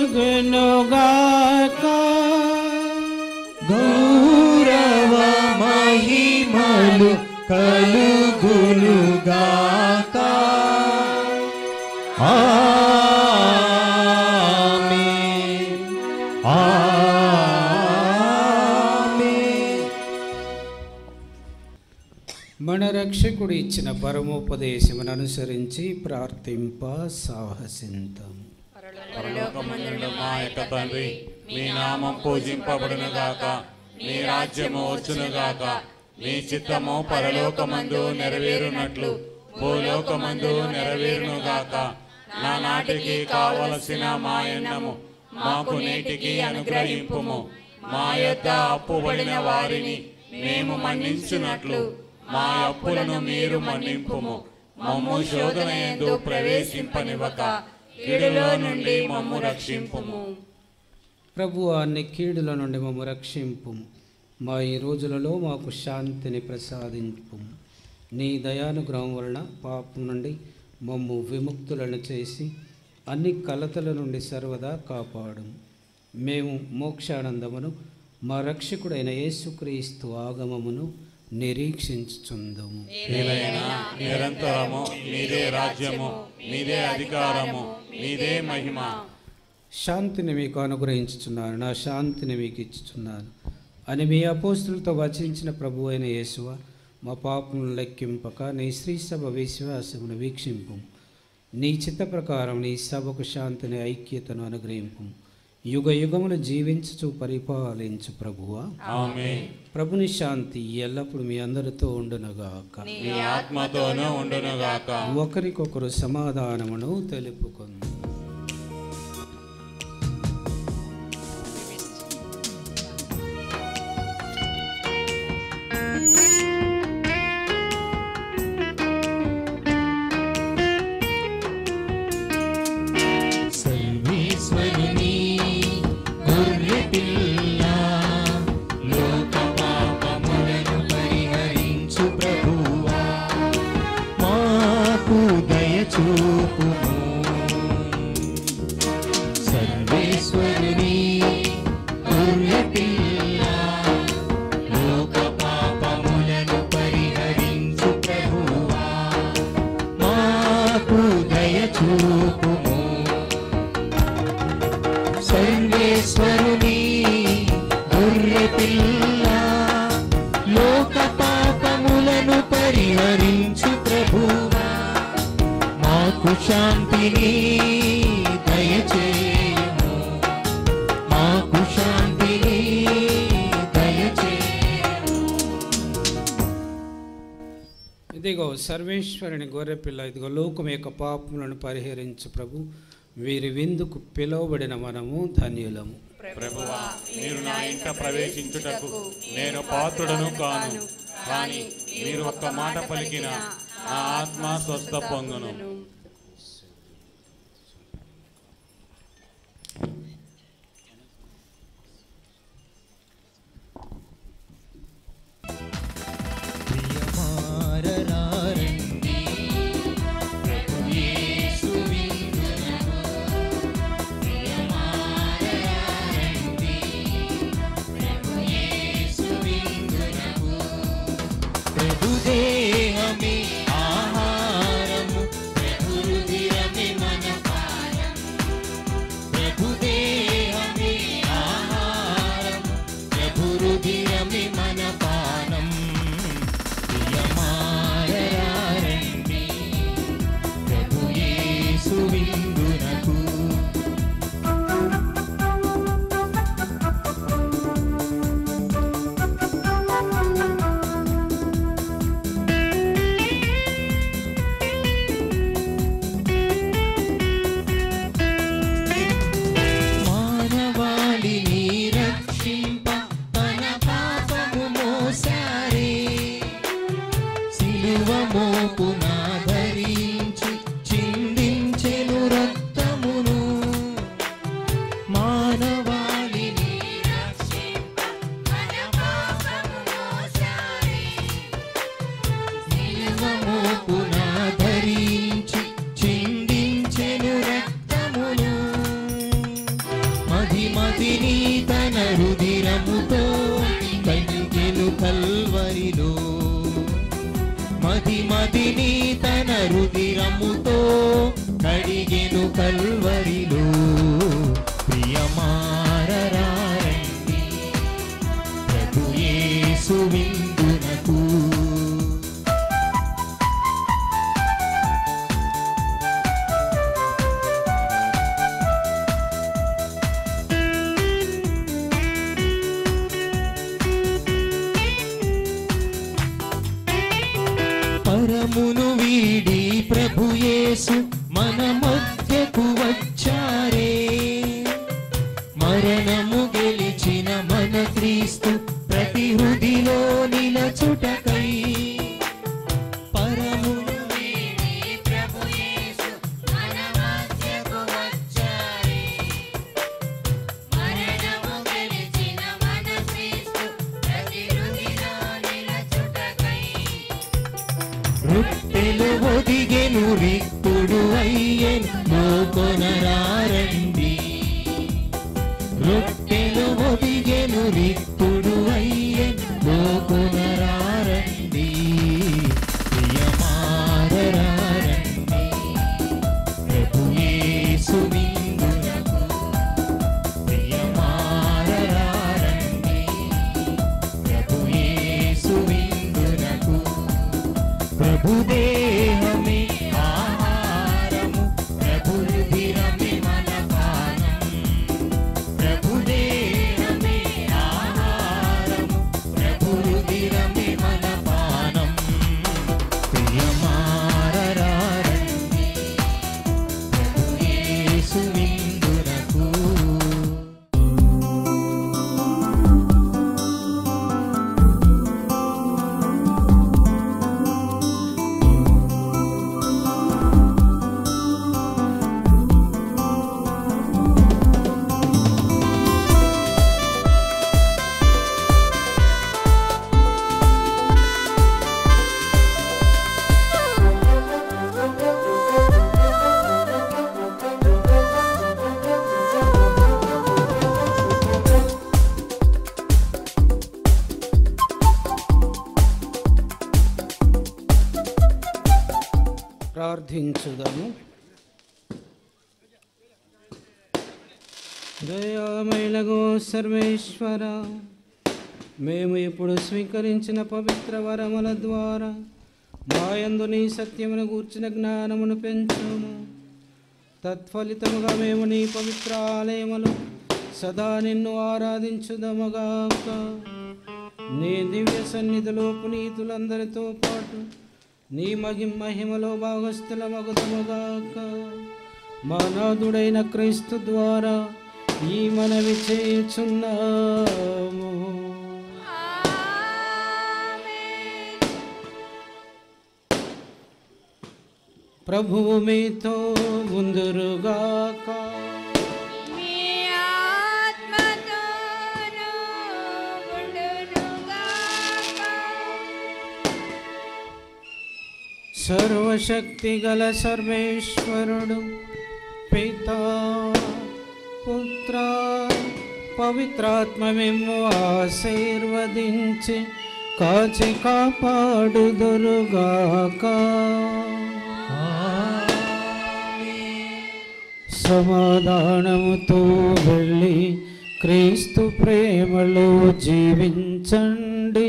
S1: కలుగునుగాక
S3: గౌరవ మహిమలు కలుగునుగాక ఆమేన్. ఆమేన్.
S1: మన రక్షకుడు ఇచ్చిన పరమోపదేశమును అనుసరించి ప్రార్థింప సాహసింతం
S4: పరలోకమందున్న మా యొక్క తండ్రి మీ నామం పూజింపబడును గాక మీ రాజ్యము వచ్చును గాక మీ చిత్తము పరలోకమందు నెరవేరునట్లు భూలోకమందు నెరవేరును గాక నా నాటికి కావలసిన మా ఎన్నము మాకు నేటికి అనుగ్రహింపుము మా యొద్ద అప్పుబడిన వారిని మేము మన్నించున్నట్లు మా అప్పులను మీరు మన్నింపుము మమ్ము శోధన ఎందు ప్రవేశింపనివ్వక కీడులో నుండి మమ్ము రక్షింపుము
S1: ప్రభు అన్ని కీడుల నుండి మమ్ము రక్షింపు మా ఈ రోజులలో మాకు శాంతిని ప్రసాదింపు నీ దయానుగ్రహం వలన పాపం నుండి మమ్ము విముక్తులను చేసి అన్ని కలతల నుండి సర్వదా కాపాడు మేము మోక్షానందమును మా రక్షకుడైన యేసుక్రీస్తు ఆగమమును నిరీక్షించుచుందము
S4: ఏలైనా నిరంతరము మీదే రాజ్యము మీదే అధికారము మీదే మహిమ
S1: శాంతిని మీకు అనుగ్రహించుచున్నాను నా శాంతిని మీకు ఇచ్చుచున్నాను అని మీ అపోస్తులతో వచించిన ప్రభు అయిన యేసువ మా పాపములను లెక్కింపక నీ శ్రీ సభ విశ్వాసమును వీక్షింపు నీ చిత్త ప్రకారం నీ సభకు శాంతిని ఐక్యతను అనుగ్రహింపు యుగ యుగములు జీవించుచు పరిపాలించు ప్రభువా
S4: ఆమేన్.
S1: ప్రభుని శాంతి ఎల్లప్పుడు మీ అందరితో ఉండునుగాక
S4: మీ ఆత్మతోనూ ఉండునుగాక
S1: ఒకరికొకరు సమాధానమును తెలుపుకుంది
S3: సర్వేశ్వరుని గొర్రె పిల్ల లోక పాపములను పరిహరించు ప్రభువా మాకు దయచూపుము సర్వేశ్వరుని గొర్రె పిల్ల లోక పాపములను పరిహరించు ప్రభువా మాకు దయచూపుము సర్వేశ్వరుని గొర్రె పిల్ల లోక పాపములను పరిహరించు ప్రభువా మాకు శాంతిని దయచేయము మాకు శాంతిని దయచేయము
S1: ఇదిగో సర్వేశ్వరుని గొర్రెపిల్ల ఇదిగో లోకం యొక్క పాపములను పరిహరించు ప్రభు వీరి విందుకు పిలువబడిన మనము ధన్యులము
S4: ప్రభువా మీరు నా ఇంట ప్రవేశించుటకు నేను పాత్రుడను కాను కానీ మీరు ఒక్క మాట పలికిన నా ఆత్మ స్వస్థ పొందును
S3: మారరారండి ప్రభు యేసు విందునకు ప్రియమారరారండి ప్రభు యేసు విందునకు ప్రభు దేహమే ఆహారము మది మదిని తన రుధిరముతో కడిగెను కల్వరిలో మది మదిని తన రుధిరముతో కడిగెను కల్వరిలో ప్రియమారరారండి ప్రభు యేసు విందునకు పరమును వీడి ప్రభు యేసు మన మధ్యకు వచ్చారే మరణము గెలిచిన మన క్రీస్తు ప్రతి హృదిలో నిలచుటకై పరమును వీడి ప్రభు యేసు మన మధ్యకు వచ్చారే మరణము గెలిచిన మన క్రీస్తు ప్రతి హృదిలో నిలచుటకై రొట్టెలు ఒదిగెను రిక్తుడు అయ్యెను కొనరారండి రొట్టెలు ఒదిగెను రిక్తుడు అయ్యెను కొనరారండి ప్రియమారరారండి ప్రభు యేసు విందునకు ప్రియమారరారండి ప్రభు యేసు విందునకు ప్రభుదేహమే ఆహారము ప్రభురుధిరమే మన పానం ప్రభుదేహమే ఆహారము ప్రభురుధిరమే మన పానం ప్రియమారరారండి ప్రభు యేసు విందునకు
S1: ప్రార్థించుదము దయామయులగో సర్వేశ్వర మేము ఇప్పుడు స్వీకరించిన పవిత్ర వరముల ద్వారా మాయందు నీ సత్యమును గూర్చిన జ్ఞానమును పెంచుము తత్ఫలితముగా మేము నీ పవిత్ర ఆలయములు సదా నిన్ను ఆరాధించుదముగాక నీ దివ్య సన్నిధిలో పునీతులందరితో పాటు నీ మగి మహిమలో భాగస్థుల మగుదముగాక మా నాథుడైన క్రీస్తు ద్వారా ఈ మనవి చేయుచున్నాము ప్రభువు మీతో ముందురుగాక సర్వశక్తి గల సర్వేశ్వరుడు పితా పుత్ర పవిత్రాత్మ మేము ఆశీర్వదించి కాచి కాపాడుదురుగాక సమాధానముతో వెళ్ళి క్రీస్తు ప్రేమలో జీవించండి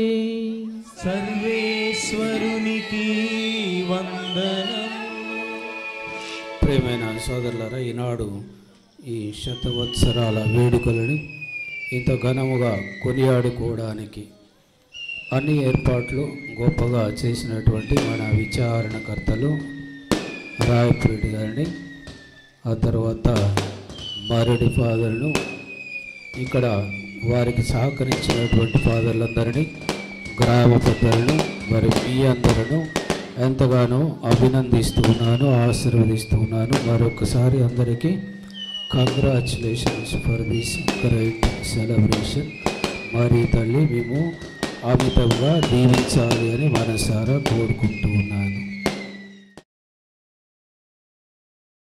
S3: సర్వేశ్వరునికి వందనం
S1: ప్రేమైన సోదరులారా ఈనాడు ఈ శతవత్సరాల వేడుకలను ఇంత ఘనముగా కొనియాడుకోవడానికి అన్ని ఏర్పాట్లు గొప్పగా చేసినటువంటి మన విచారణకర్తలు రాయపురెడ్డి గారిని ఆ తర్వాత మారెడ్డి ఫాదర్ను ఇక్కడ వారికి సహకరించినటువంటి ఫాదర్లందరినీ గ్రామ పెద్దలను మరి మీ అందరూ ఎంతగానో అభినందిస్తూ ఉన్నాను ఆశీర్వదిస్తూ ఉన్నాను మరొకసారి అందరికీ congratulations for this great celebration మరి తల్లి మేము అమితంగా దీవించాలి అని మనసారా కోరుకుంటూ ఉన్నాను